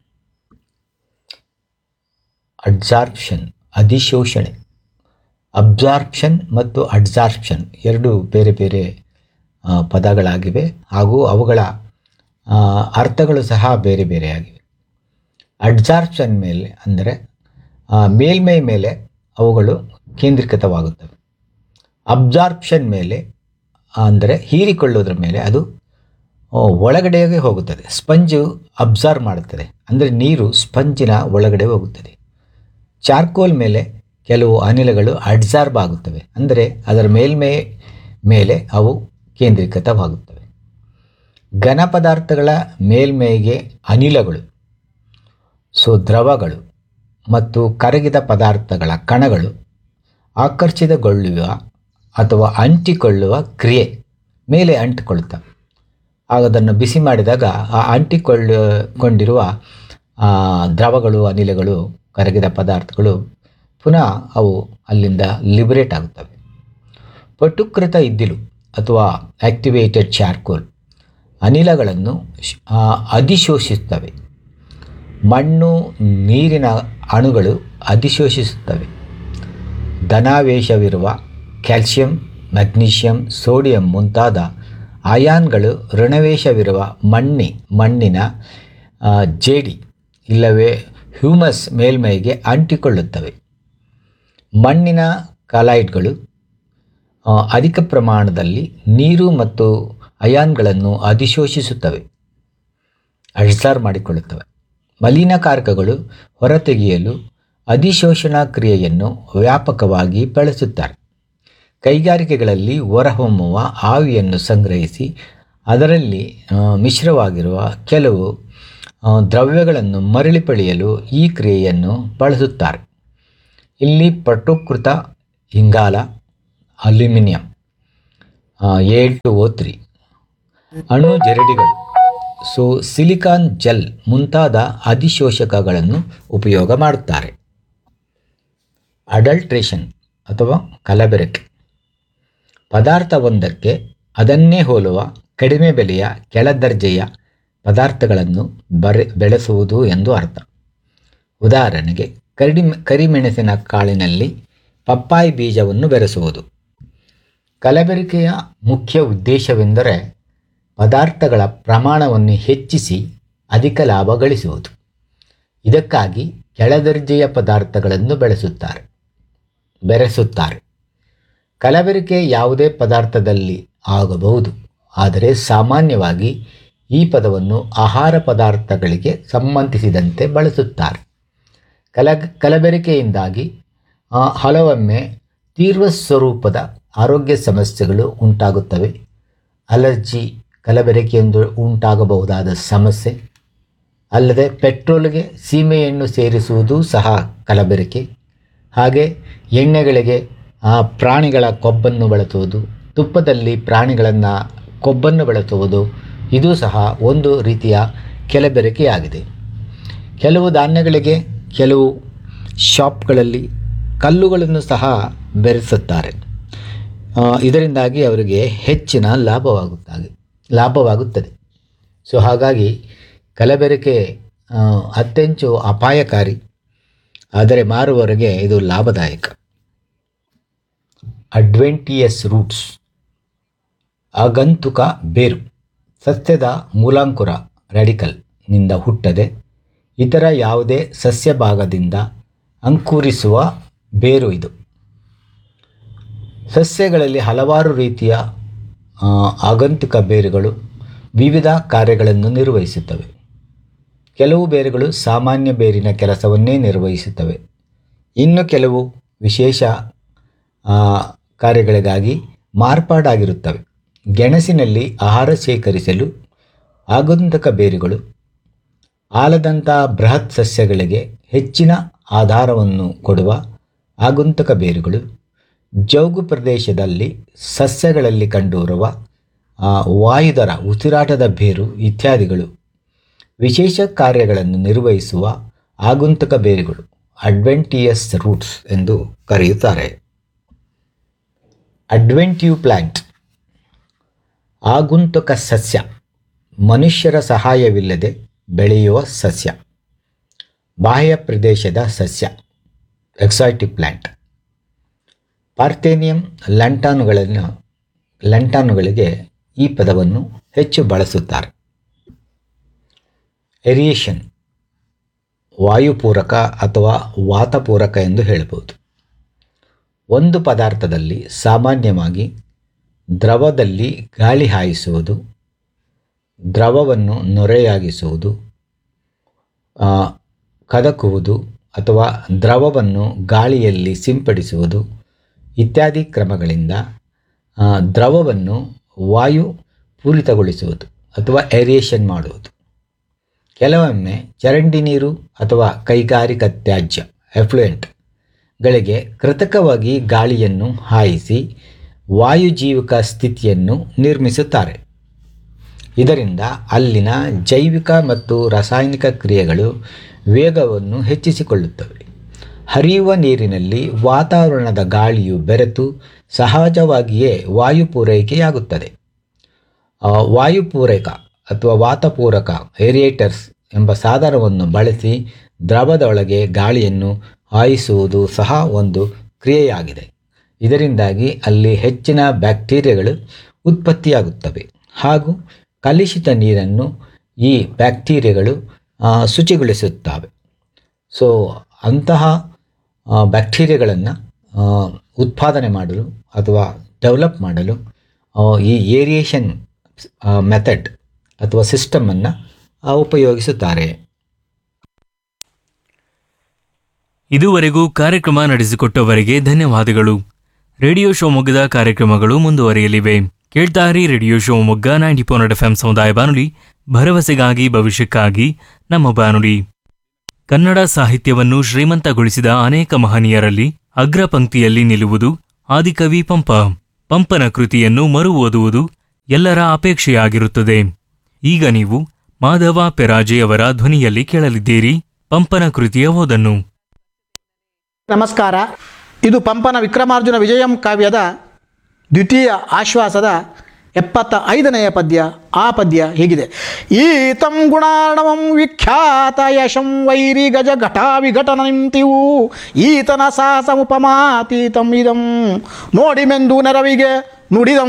F: ಅಡ್ಸಾರ್ಪ್ಷನ್ ಅಧಿಶೋಷಣೆ ಅಬ್ಸಾರ್ಪ್ಷನ್ ಮತ್ತು ಅಡ್ಸಾರ್ಪ್ಷನ್ ಎರಡು ಬೇರೆ ಬೇರೆ ಆ, ಪದಗಳಾಗಿವೆ ಹಾಗೂ ಅವುಗಳ ಆ, ಅರ್ಥಗಳು ಸಹ ಬೇರೆ ಬೇರೆಯಾಗಿವೆ ಅಡ್ಸಾರ್ಪ್ಷನ್ ಮೇಲೆ ಅಂದರೆ ಆ, ಮೇಲ್ಮೈ ಮೇಲೆ ಅವುಗಳು ಕೇಂದ್ರೀಕೃತವಾಗುತ್ತವೆ ಅಬ್ಸಾರ್ಪ್ಷನ್ ಮೇಲೆ ಅಂದರೆ ಹೀರಿಕೊಳ್ಳೋದ್ರ ಮೇಲೆ ಅದು ಆ, ಒಳಗಡೆಗೆ ಹೋಗುತ್ತದೆ ಸ್ಪಂಜು ಅಬ್ಸಾರ್ವ್ ಮಾಡುತ್ತದೆ ಅಂದರೆ ನೀರು ಸ್ಪಂಜಿನ ಒಳಗಡೆ ಹೋಗುತ್ತದೆ ಚಾರ್ಕೋಲ್ ಮೇಲೆ ಕೆಲವು ಅನಿಲಗಳು ಅಡ್ಸಾರ್ಬ್ ಆಗುತ್ತವೆ ಅಂದರೆ ಅದರ ಮೇಲ್ಮೈ ಮೇಲೆ ಅವು ಕೇಂದ್ರೀಕೃತವಾಗುತ್ತವೆ ಘನ ಪದಾರ್ಥಗಳ ಮೇಲ್ಮೈಗೆ ಅನಿಲಗಳು ಸೊ ದ್ರವಗಳು ಮತ್ತು ಕರಗಿದ ಪದಾರ್ಥಗಳ ಕಣಗಳು ಆಕರ್ಷಿತಗೊಳ್ಳುವ ಅಥವಾ ಅಂಟಿಕೊಳ್ಳುವ ಕ್ರಿಯೆ ಮೇಲೆ ಅಂಟಿಕೊಳ್ಳುತ್ತವೆ ಆಗ ಅದನ್ನು ಬಿಸಿ ಮಾಡಿದಾಗ ಆ ಅಂಟಿಕೊಳ್ಳ ಕೊಂಡಿರುವ ಆ, ದ್ರವಗಳು ಅನಿಲಗಳು ಕರಗಿದ ಪದಾರ್ಥಗಳು ಪುನಃ ಅವು ಅಲ್ಲಿಂದ ಲಿಬರೇಟ್ ಆಗುತ್ತವೆ ಪಟುಕೃತ ಇದ್ದಿಲು ಅಥವಾ ಆಕ್ಟಿವೇಟೆಡ್ ಚಾರ್ಕೋಲ್ ಅನಿಲಗಳನ್ನು ಶ್- ಆ, ಅಧಿಶೋಷಿಸುತ್ತವೆ ಮಣ್ಣು ನೀರಿನ ಅಣುಗಳು ಅಧಿಶೋಷಿಸುತ್ತವೆ ಧನಾವೇಶವಿರುವ ಕ್ಯಾಲ್ಸಿಯಂ ಮೆಗ್ನೀಷಿಯಂ ಸೋಡಿಯಂ ಮುಂತಾದ ಅಯಾನ್ಗಳು ಋಣವೇಶವಿರುವ ಮಣ್ಣಿ ಮಣ್ಣಿನ ಆ, ಜೇಡಿ ಇಲ್ಲವೇ ಹ್ಯೂಮಸ್ ಮೇಲ್ಮೈಗೆ ಅಂಟಿಕೊಳ್ಳುತ್ತವೆ ಮಣ್ಣಿನ ಕಲಾಯ್ಡ್ಗಳು ಆ, ಅಧಿಕ ಪ್ರಮಾಣದಲ್ಲಿ ನೀರು ಮತ್ತು ಅಯಾನ್ಗಳನ್ನು ಅಧಿಶೋಷಿಸುತ್ತವೆ ಅಡ್ಸಾರ್ ಮಾಡಿಕೊಳ್ಳುತ್ತವೆ ಮಲಿನಕಾರಕಗಳು ಹೊರತೆಗೆಯಲು ಅಧಿಶೋಷಣಾ ಕ್ರಿಯೆಯನ್ನು ವ್ಯಾಪಕವಾಗಿ ಬಳಸುತ್ತಾರೆ ಕೈಗಾರಿಕೆಗಳಲ್ಲಿ ಹೊರಹೊಮ್ಮುವ ಆವಿಯನ್ನು ಸಂಗ್ರಹಿಸಿ ಅದರಲ್ಲಿ ಆ, ಮಿಶ್ರವಾಗಿರುವ ಕೆಲವು ಆ, ದ್ರವ್ಯಗಳನ್ನು ಮರಳಿ ಪಡೆಯಲು ಈ ಕ್ರಿಯೆಯನ್ನು ಬಳಸುತ್ತಾರೆ ಇಲ್ಲಿ ಪಟುಕೃತ ಇಂಗಾಲ aluminium eight two O three ಅಣು ಜರಡಿಗಳು ಸೊ ಸಿಲಿಕಾನ್ ಜೆಲ್ ಮುಂತಾದ ಅಧಿಶೋಷಕಗಳನ್ನು ಉಪಯೋಗ ಮಾಡುತ್ತಾರೆ ಅಡಲ್ಟ್ರೇಷನ್ ಅಥವಾ ಕಲಬೆರಕೆ ಪದಾರ್ಥವೊಂದಕ್ಕೆ ಅದನ್ನೇ ಹೋಲುವ ಕಡಿಮೆ ಬೆಲೆಯ ಕೆಳದರ್ಜೆಯ ಪದಾರ್ಥಗಳನ್ನು ಬರೆ ಬೆಳೆಸುವುದು ಎಂದು ಅರ್ಥ ಉದಾಹರಣೆಗೆ ಕರಿಮೆ ಕರಿಮೆಣಸಿನ ಕಾಳಿನಲ್ಲಿ ಪಪ್ಪಾಯಿ ಬೀಜವನ್ನು ಬೆರೆಸುವುದು ಕಲಬೆರಕೆಯ ಮುಖ್ಯ ಉದ್ದೇಶವೆಂದರೆ ಪದಾರ್ಥಗಳ ಪ್ರಮಾಣವನ್ನು ಹೆಚ್ಚಿಸಿ ಅಧಿಕ ಲಾಭ ಗಳಿಸುವುದು ಇದಕ್ಕಾಗಿ ಕೆಳದರ್ಜೆಯ ಪದಾರ್ಥಗಳನ್ನು ಬೆಳೆಸುತ್ತಾರೆ ಬೆರೆಸುತ್ತಾರೆ ಕಲಬೆರಕೆ ಯಾವುದೇ ಪದಾರ್ಥದಲ್ಲಿ ಆಗಬಹುದು ಆದರೆ ಸಾಮಾನ್ಯವಾಗಿ ಈ ಪದವನ್ನು ಆಹಾರ ಪದಾರ್ಥಗಳಿಗೆ ಸಂಬಂಧಿಸಿದಂತೆ ಬಳಸುತ್ತಾರೆ ಕಲ ಕಲಬೆರಕೆಯಿಂದಾಗಿ ಆ, ಹಲವೊಮ್ಮೆ ತೀವ್ರ ಸ್ವರೂಪದ ಆರೋಗ್ಯ ಸಮಸ್ಯೆಗಳು ಉಂಟಾಗುತ್ತವೆ ಅಲರ್ಜಿ ಕಲಬೆರಕೆಯಿಂದ ಉಂಟಾಗಬಹುದಾದ ಸಮಸ್ಯೆ ಅಲ್ಲದೆ ಪೆಟ್ರೋಲ್ಗೆ ಸೀಮೆಎಣ್ಣು ಸೇರಿಸುವುದು ಸಹ ಕಲಬೆರಕೆ ಹಾಗೆ ಎಣ್ಣೆಗಳಿಗೆ ಆ, ಪ್ರಾಣಿಗಳ ಕೊಬ್ಬನ್ನು ಬಳಸುವುದು ತುಪ್ಪದಲ್ಲಿ ಪ್ರಾಣಿಗಳನ್ನು ಕೊಬ್ಬನ್ನು ಬಳಸುವುದು ಇದು ಸಹ ಒಂದು ರೀತಿಯ ಕೆಲಬೆರಕೆಯಾಗಿದೆ ಕೆಲವು ಧಾನ್ಯಗಳಿಗೆ ಕೆಲವು ಶಾಪ್ಗಳಲ್ಲಿ ಕಲ್ಲುಗಳನ್ನು ಸಹ ಬೆರೆಸುತ್ತಾರೆ ಆ, ಇದರಿಂದಾಗಿ ಅವರಿಗೆ ಹೆಚ್ಚಿನ ಲಾಭವಾಗುತ್ತದೆ ಲಾಭವಾಗುತ್ತದೆ ಸೊ ಹಾಗಾಗಿ ಕಲಬೆರಕೆ ಆ, ಅತ್ಯಂತ ಅಪಾಯಕಾರಿ ಆದರೆ ಮಾರುವವರೆಗೆ ಇದು ಲಾಭದಾಯಕ ಅಡ್ವೆಂಟಿಯಸ್ ರೂಟ್ಸ್ ಆಗಂತುಕ ಬೇರು ಸಸ್ಯದ ಮೂಲಾಂಕುರ ರ್ಯಾಡಿಕಲ್ ನಿಂದ ಹುಟ್ಟದೆ ಇತರ ಯಾವುದೇ ಸಸ್ಯ ಭಾಗದಿಂದ ಅಂಕುರಿಸುವ ಬೇರು ಇದು ಸಸ್ಯಗಳಲ್ಲಿ ಹಲವಾರು ರೀತಿಯ ಆ, ಆಗಂತುಕ ಬೇರುಗಳು ವಿವಿಧ ಕಾರ್ಯಗಳನ್ನು ನಿರ್ವಹಿಸುತ್ತವೆ ಕೆಲವು ಬೇರುಗಳು ಸಾಮಾನ್ಯ ಬೇರಿನ ಕೆಲಸವನ್ನೇ ನಿರ್ವಹಿಸುತ್ತವೆ ಇನ್ನು ಕೆಲವು ವಿಶೇಷ ಆ, ಕಾರ್ಯಗಳಿಗಾಗಿ ಮಾರ್ಪಾಡಾಗಿರುತ್ತವೆ ಗೆಣಸಿನಲ್ಲಿ ಆಹಾರ ಶೇಖರಿಸಲು ಆಗಂತುಕ ಬೇರುಗಳು ಆಲದಂಥ ಬೃಹತ್ ಸಸ್ಯಗಳಿಗೆ ಹೆಚ್ಚಿನ ಆಧಾರವನ್ನು ಕೊಡುವ ಆಗಂತುಕ ಬೇರುಗಳು ಜೌಗು ಪ್ರದೇಶದಲ್ಲಿ ಸಸ್ಯಗಳಲ್ಲಿ ಕಂಡುಬರುವ ಆ, ವಾಯುದರ ಉಸಿರಾಟದ ಬೇರು ಇತ್ಯಾದಿಗಳು ವಿಶೇಷ ಕಾರ್ಯಗಳನ್ನು ನಿರ್ವಹಿಸುವ ಆಗಂತುಕ ಬೇರುಗಳು ಅಡ್ವೆಂಟಿಯಸ್ ರೂಟ್ಸ್ ಎಂದು ಕರೆಯುತ್ತಾರೆ ಅಡ್ವೆಂಟಿವ್ ಪ್ಲಾಂಟ್ ಆಗುಂತುಕ ಸಸ್ಯ ಮನುಷ್ಯರ ಸಹಾಯವಿಲ್ಲದೆ ಬೆಳೆಯುವ ಸಸ್ಯ ಬಾಹ್ಯ ಪ್ರದೇಶದ ಸಸ್ಯ ಎಕ್ಸಾಟಿಕ್ ಪ್ಲಾಂಟ್ ಪಾರ್ಥೇನಿಯಂ ಲಂಟಾನುಗಳನ್ನು ಲಂಟಾನುಗಳಿಗೆ ಈ ಪದವನ್ನು ಹೆಚ್ಚು ಬಳಸುತ್ತಾರೆ ಎರಿಯೇಷನ್ ವಾಯುಪೂರಕ ಅಥವಾ ವಾತಪೂರಕ ಎಂದು ಹೇಳಬಹುದು ಒಂದು ಪದಾರ್ಥದಲ್ಲಿ ಸಾಮಾನ್ಯವಾಗಿ ದ್ರವದಲ್ಲಿ ಗಾಳಿ ಹಾಯಿಸುವುದು ದ್ರವವನ್ನು ನೊರೆಯಾಗಿಸುವುದು ಆ, ಕದಕುವುದು ಅಥವಾ ದ್ರವವನ್ನು ಗಾಳಿಯಲ್ಲಿ ಸಿಂಪಡಿಸುವುದು ಇತ್ಯಾದಿ ಕ್ರಮಗಳಿಂದ ಆ, ದ್ರವವನ್ನು ವಾಯು ಪೂರಿತಗೊಳಿಸುವುದು ಅಥವಾ ಏರಿಯೇಷನ್ ಮಾಡುವುದು ಕೆಲವೊಮ್ಮೆ ಚರಂಡಿ ನೀರು ಅಥವಾ ಕೈಗಾರಿಕಾ ತ್ಯಾಜ್ಯ ಎಫ್ಲುಯೆಂಟ್ಗಳಿಗೆ ಕೃತಕವಾಗಿ ಗಾಳಿಯನ್ನು ಹಾಯಿಸಿ ವಾಯುಜೀವಿಕ ಸ್ಥಿತಿಯನ್ನು ನಿರ್ಮಿಸುತ್ತಾರೆ ಇದರಿಂದ ಅಲ್ಲಿನ ಜೈವಿಕ ಮತ್ತು ರಾಸಾಯನಿಕ ಕ್ರಿಯೆಗಳು ವೇಗವನ್ನು ಹೆಚ್ಚಿಸಿಕೊಳ್ಳುತ್ತವೆ ಹರಿಯುವ ನೀರಿನಲ್ಲಿ ವಾತಾವರಣದ ಗಾಳಿಯು ಬೆರೆತು ಸಹಜವಾಗಿಯೇ ವಾಯು ಪೂರೈಕೆಯಾಗುತ್ತದೆ ಆ, ವಾಯು ಪೂರಕ ಅಥವಾ ವಾತಪೂರಕ ಏರಿಯೇಟರ್ಸ್ ಎಂಬ ಸಾಧನವನ್ನು ಬಳಸಿ ದ್ರವದೊಳಗೆ ಗಾಳಿಯನ್ನು ಹಾಯಿಸುವುದು ಸಹ ಒಂದು ಕ್ರಿಯೆಯಾಗಿದೆ ಇದರಿಂದಾಗಿ ಅಲ್ಲಿ ಹೆಚ್ಚಿನ ಬ್ಯಾಕ್ಟೀರಿಯಾಗಳು ಉತ್ಪತ್ತಿಯಾಗುತ್ತವೆ ಹಾಗೂ ಕಲುಷಿತ ನೀರನ್ನು ಈ ಬ್ಯಾಕ್ಟೀರಿಯಾಗಳು ಆ, ಶುಚಿಗೊಳಿಸುತ್ತವೆ ಸೊ ಅಂತಹ ಬ್ಯಾಕ್ಟೀರಿಯಾಗಳನ್ನು ಉತ್ಪಾದನೆ ಮಾಡಲು ಅಥವಾ ಡೆವಲಪ್ ಮಾಡಲು ಆ, ಈ ಏರಿಯೇಷನ್ ಮೆಥಡ್ ಅಥವಾ ಸಿಸ್ಟಮನ್ನು ಉಪಯೋಗಿಸುತ್ತಾರೆ
E: ಇದುವರೆಗೂ ಕಾರ್ಯಕ್ರಮ ನಡೆಸಿಕೊಟ್ಟವರಿಗೆ ಧನ್ಯವಾದಗಳು ರೇಡಿಯೋ ಶಿವಮೊಗ್ಗದ ಕಾರ್ಯಕ್ರಮಗಳು ಮುಂದುವರಿಯಲಿವೆ ಕೇಳ್ತಾರಿ radio Shivamogga ninety four F M ಸಮುದಾಯ ಬಾನುಲಿ ಭರವಸೆಗಾಗಿ ಭವಿಷ್ಯಕ್ಕಾಗಿ ನಮ್ಮ ಬಾನುಲಿ ಕನ್ನಡ ಸಾಹಿತ್ಯವನ್ನು ಶ್ರೀಮಂತಗೊಳಿಸಿದ ಅನೇಕ ಮಹನೀಯರಲ್ಲಿ ಅಗ್ರ ಪಂಕ್ತಿಯಲ್ಲಿ ನಿಲ್ಲುವುದು ಆದಿಕವಿ ಪಂಪ ಪಂಪನ ಕೃತಿಯನ್ನು ಮರು ಓದುವುದು ಎಲ್ಲರ ಅಪೇಕ್ಷೆಯಾಗಿರುತ್ತದೆ ಈಗ ನೀವು ಮಾಧವ ಪೆರಾಜೆಯವರ ಧ್ವನಿಯಲ್ಲಿ ಕೇಳಲಿದ್ದೀರಿ ಪಂಪನ ಕೃತಿಯ ಓದನ್ನು
G: ನಮಸ್ಕಾರ ಇದು ಪಂಪನ ವಿಕ್ರಮಾರ್ಜುನ ವಿಜಯಂ ಕಾವ್ಯದ ದ್ವಿತೀಯ ಆಶ್ವಾಸದ ಎಪ್ಪತ್ತ ಐದನೆಯ ಪದ್ಯ ಆ ಪದ್ಯ ಹೀಗಿದೆ ಈತಂ ಗುಣಾರ್ಣವಂ ವಿಖ್ಯಾತ ಯಶಂ ವೈರಿ ಗಜ ಘಟಾ ವಿಘಟನ ನಿಂತಿವು ಈತನ ಸಾಹಸಮುಪಮಾತೀತಂ ಇದಂ ನೋಡಿಮೆಂದು ನೆರವಿಗೆ ನುಡಿದಂ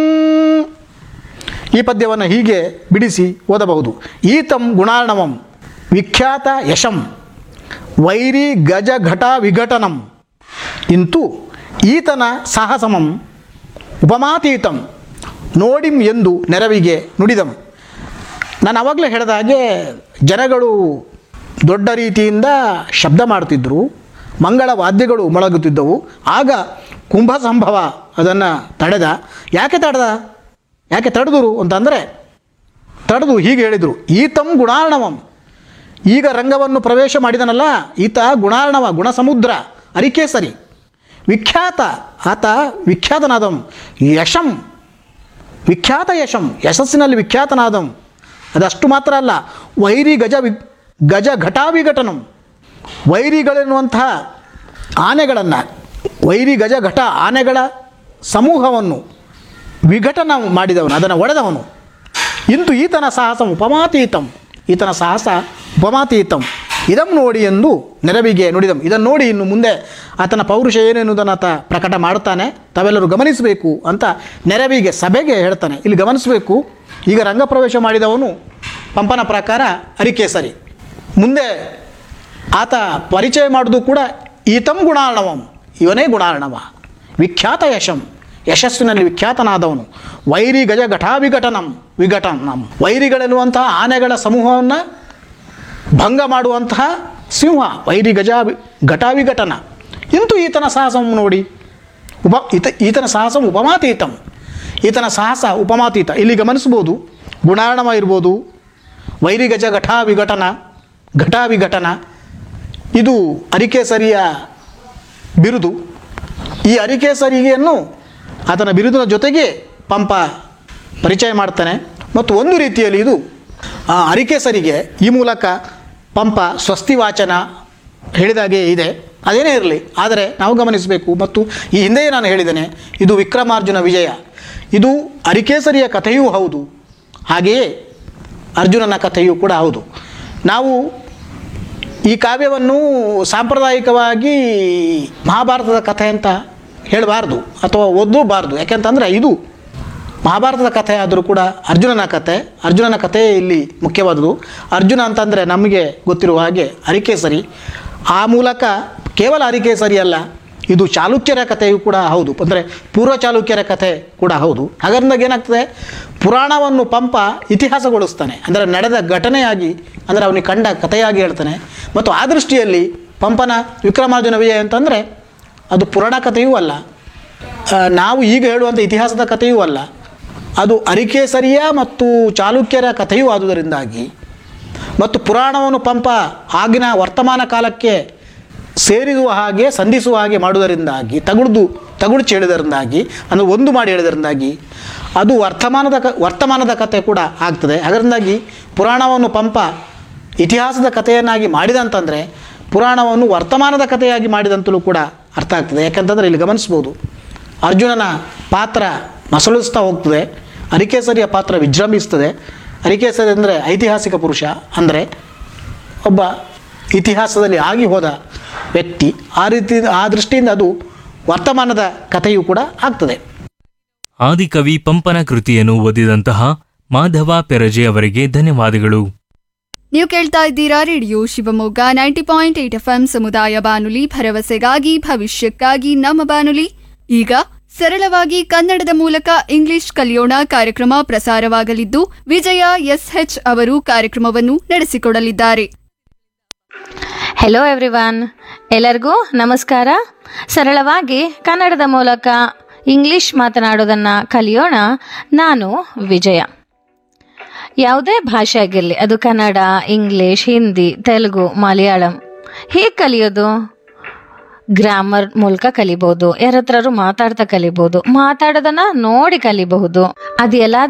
G: ಈ ಪದ್ಯವನ್ನು ಹೀಗೆ ಬಿಡಿಸಿ ಓದಬಹುದು ಈತಂ ಗುಣಾರ್ಣವಂ ವಿಖ್ಯಾತ ಯಶಂ ವೈರಿ ಗಜ ಘಟ ವಿಘಟನಂ ಇಂತು ಈತನ ಸಾಹಸಮಂ ಉಪಮಾತೀತಂ ನೋಡಿಂ ಎಂದು ನೆರವಿಗೆ ನುಡಿದಂ ನಾನು ಆವಾಗಲೇ ಹೇಳಿದ ಹಾಗೆ ಜನಗಳು ದೊಡ್ಡ ರೀತಿಯಿಂದ ಶಬ್ದ ಮಾಡ್ತಿದ್ದರು ಮಂಗಳ ವಾದ್ಯಗಳು ಮೊಳಗುತ್ತಿದ್ದವು ಆಗ ಕುಂಭ ಸಂಭವ ಅದನ್ನು ತಡೆದ ಯಾಕೆ ತಡೆದ ಯಾಕೆ ತಡೆದರು ಅಂತಂದರೆ ತಡೆದು ಹೀಗೆ ಹೇಳಿದರು ಈತಂ ಗುಣಾರ್ಣವಂ ಈಗ ರಂಗವನ್ನು ಪ್ರವೇಶ ಮಾಡಿದನಲ್ಲ ಈತ ಗುಣಾರ್ಣವ ಗುಣಸಮುದ್ರ ಅರಿಕೇಸರಿ ವಿಖ್ಯಾತ ಆತ ವಿಖ್ಯಾತನಾದಂ ಯಶಂ ವಿಖ್ಯಾತ ಯಶಂ ಯಶಸ್ಸಿನಲ್ಲಿ ವಿಖ್ಯಾತನಾದಂ ಅದಷ್ಟು ಮಾತ್ರ ಅಲ್ಲ ವೈರಿ ಗಜ ವಿ ಗಜ ಘಟಾವಿಘಟನಂ ವೈರಿಗಳೆನ್ನುವಂತಹ ಆನೆಗಳನ್ನು ವೈರಿ ಗಜ ಘಟ ಆನೆಗಳ ಸಮೂಹವನ್ನು ವಿಘಟನ ಮಾಡಿದವನು ಅದನ್ನು ಒಡೆದವನು ಇಂದು ಈತನ ಸಾಹಸ ಉಪಮಾತೀತಂ ಈತನ ಸಾಹಸ ಉಪಮಾತೀತಂ ಇದಂ ನೋಡಿ ಎಂದು ನೆರವಿಗೆ ನುಡಿದಂ ಇದನ್ನು ನೋಡಿ ಇನ್ನು ಮುಂದೆ ಆತನ ಪೌರುಷ ಏನೆನ್ನುವುದನ್ನು ಆತ ಪ್ರಕಟ ಮಾಡುತ್ತಾನೆ ತಾವೆಲ್ಲರೂ ಗಮನಿಸಬೇಕು ಅಂತ ನೆರವಿಗೆ ಸಭೆಗೆ ಹೇಳ್ತಾನೆ ಇಲ್ಲಿ ಗಮನಿಸಬೇಕು ಈಗ ರಂಗಪ್ರವೇಶ ಮಾಡಿದವನು ಪಂಪನ ಪ್ರಕಾರ ಅರಿಕೇಸರಿ ಮುಂದೆ ಆತ ಪರಿಚಯ ಮಾಡೋದು ಕೂಡ ಈತಂ ಗುಣಾರ್ಣವಂ ಇವನೇ ಗುಣಾರ್ಣವ ವಿಖ್ಯಾತ ಯಶಂ ಯಶಸ್ಸಿನಲ್ಲಿ ವಿಖ್ಯಾತನಾದವನು ವೈರಿ ಗಜ ಘಟಾವಿಘಟನಂ ವಿಘಟನಂ ವೈರಿಗಳೆನ್ನುವಂತಹ ಆನೆಗಳ ಸಮೂಹವನ್ನು ಭಂಗ ಮಾಡುವಂತಹ ಸಿಂಹ ವೈರಿ ಗಜ ಘಟಾವಿಘಟನ ಇಂತೂ ಈತನ ಸಾಹಸವನ್ನು ನೋಡಿ ಉಪ ಈತ ಈತನ ಸಾಹಸ ಉಪಮಾತೀತಂ ಈತನ ಸಾಹಸ ಉಪಮಾತೀತ ಇಲ್ಲಿ ಗಮನಿಸ್ಬೋದು ಗುಣಾರ್ಣವ ಇರ್ಬೋದು ವೈರಿ ಗಜ ಘಟಾ ವಿಘಟನ ಘಟಾ ವಿಘಟನ ಇದು ಅರಿಕೇಸರಿಯ ಬಿರುದು ಈ ಅರಿಕೇಸರಿಗೆಯನ್ನು ಆತನ ಬಿರುದಿನ ಜೊತೆಗೆ ಪಂಪ ಪರಿಚಯ ಮಾಡ್ತಾನೆ ಮತ್ತು ಒಂದು ರೀತಿಯಲ್ಲಿ ಇದು ಆ ಅರಿಕೇಸರಿಗೆ ಈ ಮೂಲಕ ಪಂಪ ಸ್ವಸ್ತಿ ವಾಚನ ಹೇಳಿದಾಗೆ ಇದೆ ಅದೇನೇ ಇರಲಿ ಆದರೆ ನಾವು ಗಮನಿಸಬೇಕು ಮತ್ತು ಈ ಹಿಂದೆಯೇ ನಾನು ಹೇಳಿದ್ದೇನೆ ಇದು ವಿಕ್ರಮಾರ್ಜುನ ವಿಜಯ ಇದು ಅರಿಕೇಸರಿಯ ಕಥೆಯೂ ಹೌದು ಹಾಗೆಯೇ ಅರ್ಜುನನ ಕಥೆಯೂ ಕೂಡ ಹೌದು ನಾವು ಈ ಕಾವ್ಯವನ್ನು ಸಾಂಪ್ರದಾಯಿಕವಾಗಿ ಮಹಾಭಾರತದ ಕಥೆ ಅಂತ ಹೇಳಬಾರ್ದು ಅಥವಾ ಓದಲೂಬಾರ್ದು ಯಾಕೆಂತಂದರೆ ಇದು ಮಹಾಭಾರತದ ಕಥೆ ಆದರೂ ಕೂಡ ಅರ್ಜುನನ ಕಥೆ ಅರ್ಜುನನ ಕಥೆ ಇಲ್ಲಿ ಮುಖ್ಯವಾದುದು ಅರ್ಜುನ ಅಂತಂದರೆ ನಮಗೆ ಗೊತ್ತಿರುವ ಹಾಗೆ ಅರಿಕೇಸರಿ ಆ ಮೂಲಕ ಕೇವಲ ಅರಿಕೇಸರಿ ಅಲ್ಲ ಇದು ಚಾಲುಕ್ಯರ ಕಥೆಯೂ ಕೂಡ ಹೌದು ಅಂದರೆ ಪೂರ್ವ ಚಾಲುಕ್ಯರ ಕಥೆ ಕೂಡ ಹೌದು ಹಾಗಾದ್ರಿಂದ ಏನಾಗ್ತದೆ ಪುರಾಣವನ್ನು ಪಂಪ ಇತಿಹಾಸಗೊಳಿಸ್ತಾನೆ ಅಂದರೆ ನಡೆದ ಘಟನೆಯಾಗಿ ಅಂದರೆ ಅವನಿಗೆ ಕಂಡ ಕಥೆಯಾಗಿ ಹೇಳ್ತಾನೆ ಮತ್ತು ಆ ದೃಷ್ಟಿಯಲ್ಲಿ ಪಂಪನ ವಿಕ್ರಮಾರ್ಜುನ ವಿಜಯ ಅಂತಂದರೆ ಅದು ಪುರಾಣ ಕಥೆಯೂ ಅಲ್ಲ ಆ, ನಾವು ಈಗ ಹೇಳುವಂಥ ಇತಿಹಾಸದ ಕಥೆಯೂ ಅಲ್ಲ ಅದು ಅರಿಕೇಸರಿಯ ಮತ್ತು ಚಾಲುಕ್ಯರ ಕಥೆಯೂ ಆದುದರಿಂದಾಗಿ ಮತ್ತು ಪುರಾಣವನ್ನು ಪಂಪ ಆಗಿನ ವರ್ತಮಾನ ಕಾಲಕ್ಕೆ ಸೇರಿಸುವ ಹಾಗೆ ಸಂಧಿಸುವ ಹಾಗೆ ಮಾಡುವುದರಿಂದಾಗಿ ತಗುಡ್ದು ತಗುಡ್ಚಿ ಹೇಳಿದರಿಂದಾಗಿ ಅಂದರೆ ಒಂದು ಮಾಡಿ ಹೇಳಿದರಿಂದಾಗಿ ಅದು ವರ್ತಮಾನದ ಕ ವರ್ತಮಾನದ ಕಥೆ ಕೂಡ ಆಗ್ತದೆ ಅದರಿಂದಾಗಿ ಪುರಾಣವನ್ನು ಪಂಪ ಇತಿಹಾಸದ ಕಥೆಯನ್ನಾಗಿ ಮಾಡಿದಂತಂದರೆ ಪುರಾಣವನ್ನು ವರ್ತಮಾನದ ಕಥೆಯಾಗಿ ಮಾಡಿದಂತಲೂ ಕೂಡ ಅರ್ಥ ಆಗ್ತದೆ ಯಾಕಂತಂದರೆ ಇಲ್ಲಿ ಗಮನಿಸ್ಬೋದು ಅರ್ಜುನನ ಪಾತ್ರ ಮಸಳಿಸ್ತಾ ಹೋಗ್ತದೆ ಅರಿಕೇಸರಿಯ ಪಾತ್ರ ವಿಜೃಂಭಿಸ್ತದೆ ಅರಿಕೇಸರಿ ಅಂದರೆ ಐತಿಹಾಸಿಕ ಪುರುಷ ಅಂದರೆ ಒಬ್ಬ ಇತಿಹಾಸದಲ್ಲಿ ಆಗಿ ಹೋದ ವ್ಯಕ್ತಿ ಆ ರೀತಿ ಆ ದೃಷ್ಟಿಯಿಂದ ಅದು ವರ್ತಮಾನದ ಕಥೆಯೂ ಕೂಡ ಆಗ್ತದೆ
E: ಆದಿಕವಿ ಪಂಪನ ಕೃತಿಯನ್ನು ಓದಿದಂತಹ ಮಾಧವ ಪೆರಜೆ ಅವರಿಗೆ ಧನ್ಯವಾದಗಳು
H: ನೀವು ಕೇಳ್ತಾ ಇದ್ದೀರಾ radio Shivamogga ninety point eight F ಸಮುದಾಯ ಬಾನುಲಿ ಭರವಸೆಗಾಗಿ ಭವಿಷ್ಯಕ್ಕಾಗಿ ನಮ್ಮ ಬಾನುಲಿ ಈಗ ಸರಳವಾಗಿ ಕನ್ನಡದ ಮೂಲಕ ಇಂಗ್ಲಿಷ್ ಕಲಿಯೋಣ ಕಾರ್ಯಕ್ರಮ ಪ್ರಸಾರವಾಗಲಿದ್ದು ವಿಜಯ ಎಸ್ಎಚ್ ಅವರು ಕಾರ್ಯಕ್ರಮವನ್ನು ನಡೆಸಿಕೊಡಲಿದ್ದಾರೆ
I: ಹೆಲೋ ಎವ್ರಿವಾನ್ ಎಲ್ಲರಿಗೂ ನಮಸ್ಕಾರ ಸರಳವಾಗಿ ಕನ್ನಡದ ಮೂಲಕ ಇಂಗ್ಲಿಷ್ ಮಾತನಾಡೋದನ್ನು ಕಲಿಯೋಣ ನಾನು ವಿಜಯ ಯಾವುದೇ ಭಾಷೆ ಆಗಿರಲಿ ಅದು ಕನ್ನಡ ಇಂಗ್ಲಿಷ್ ಹಿಂದಿ ತೆಲುಗು ಮಲಯಾಳಂ ಹೇಗೆ ಕಲಿಯೋದು ಗ್ರಾಮರ್ ಮೂಲಕ ಕಲಿಬಹುದು ಯಾರ ಹತ್ರರು ಮಾತಾಡ್ತಾ ಕಲಿಬಹುದು ಮಾತಾಡೋದನ್ನ ನೋಡಿ ಕಲಿಬಹುದು ಅದು ಎಲ್ಲಾದ್ರೂ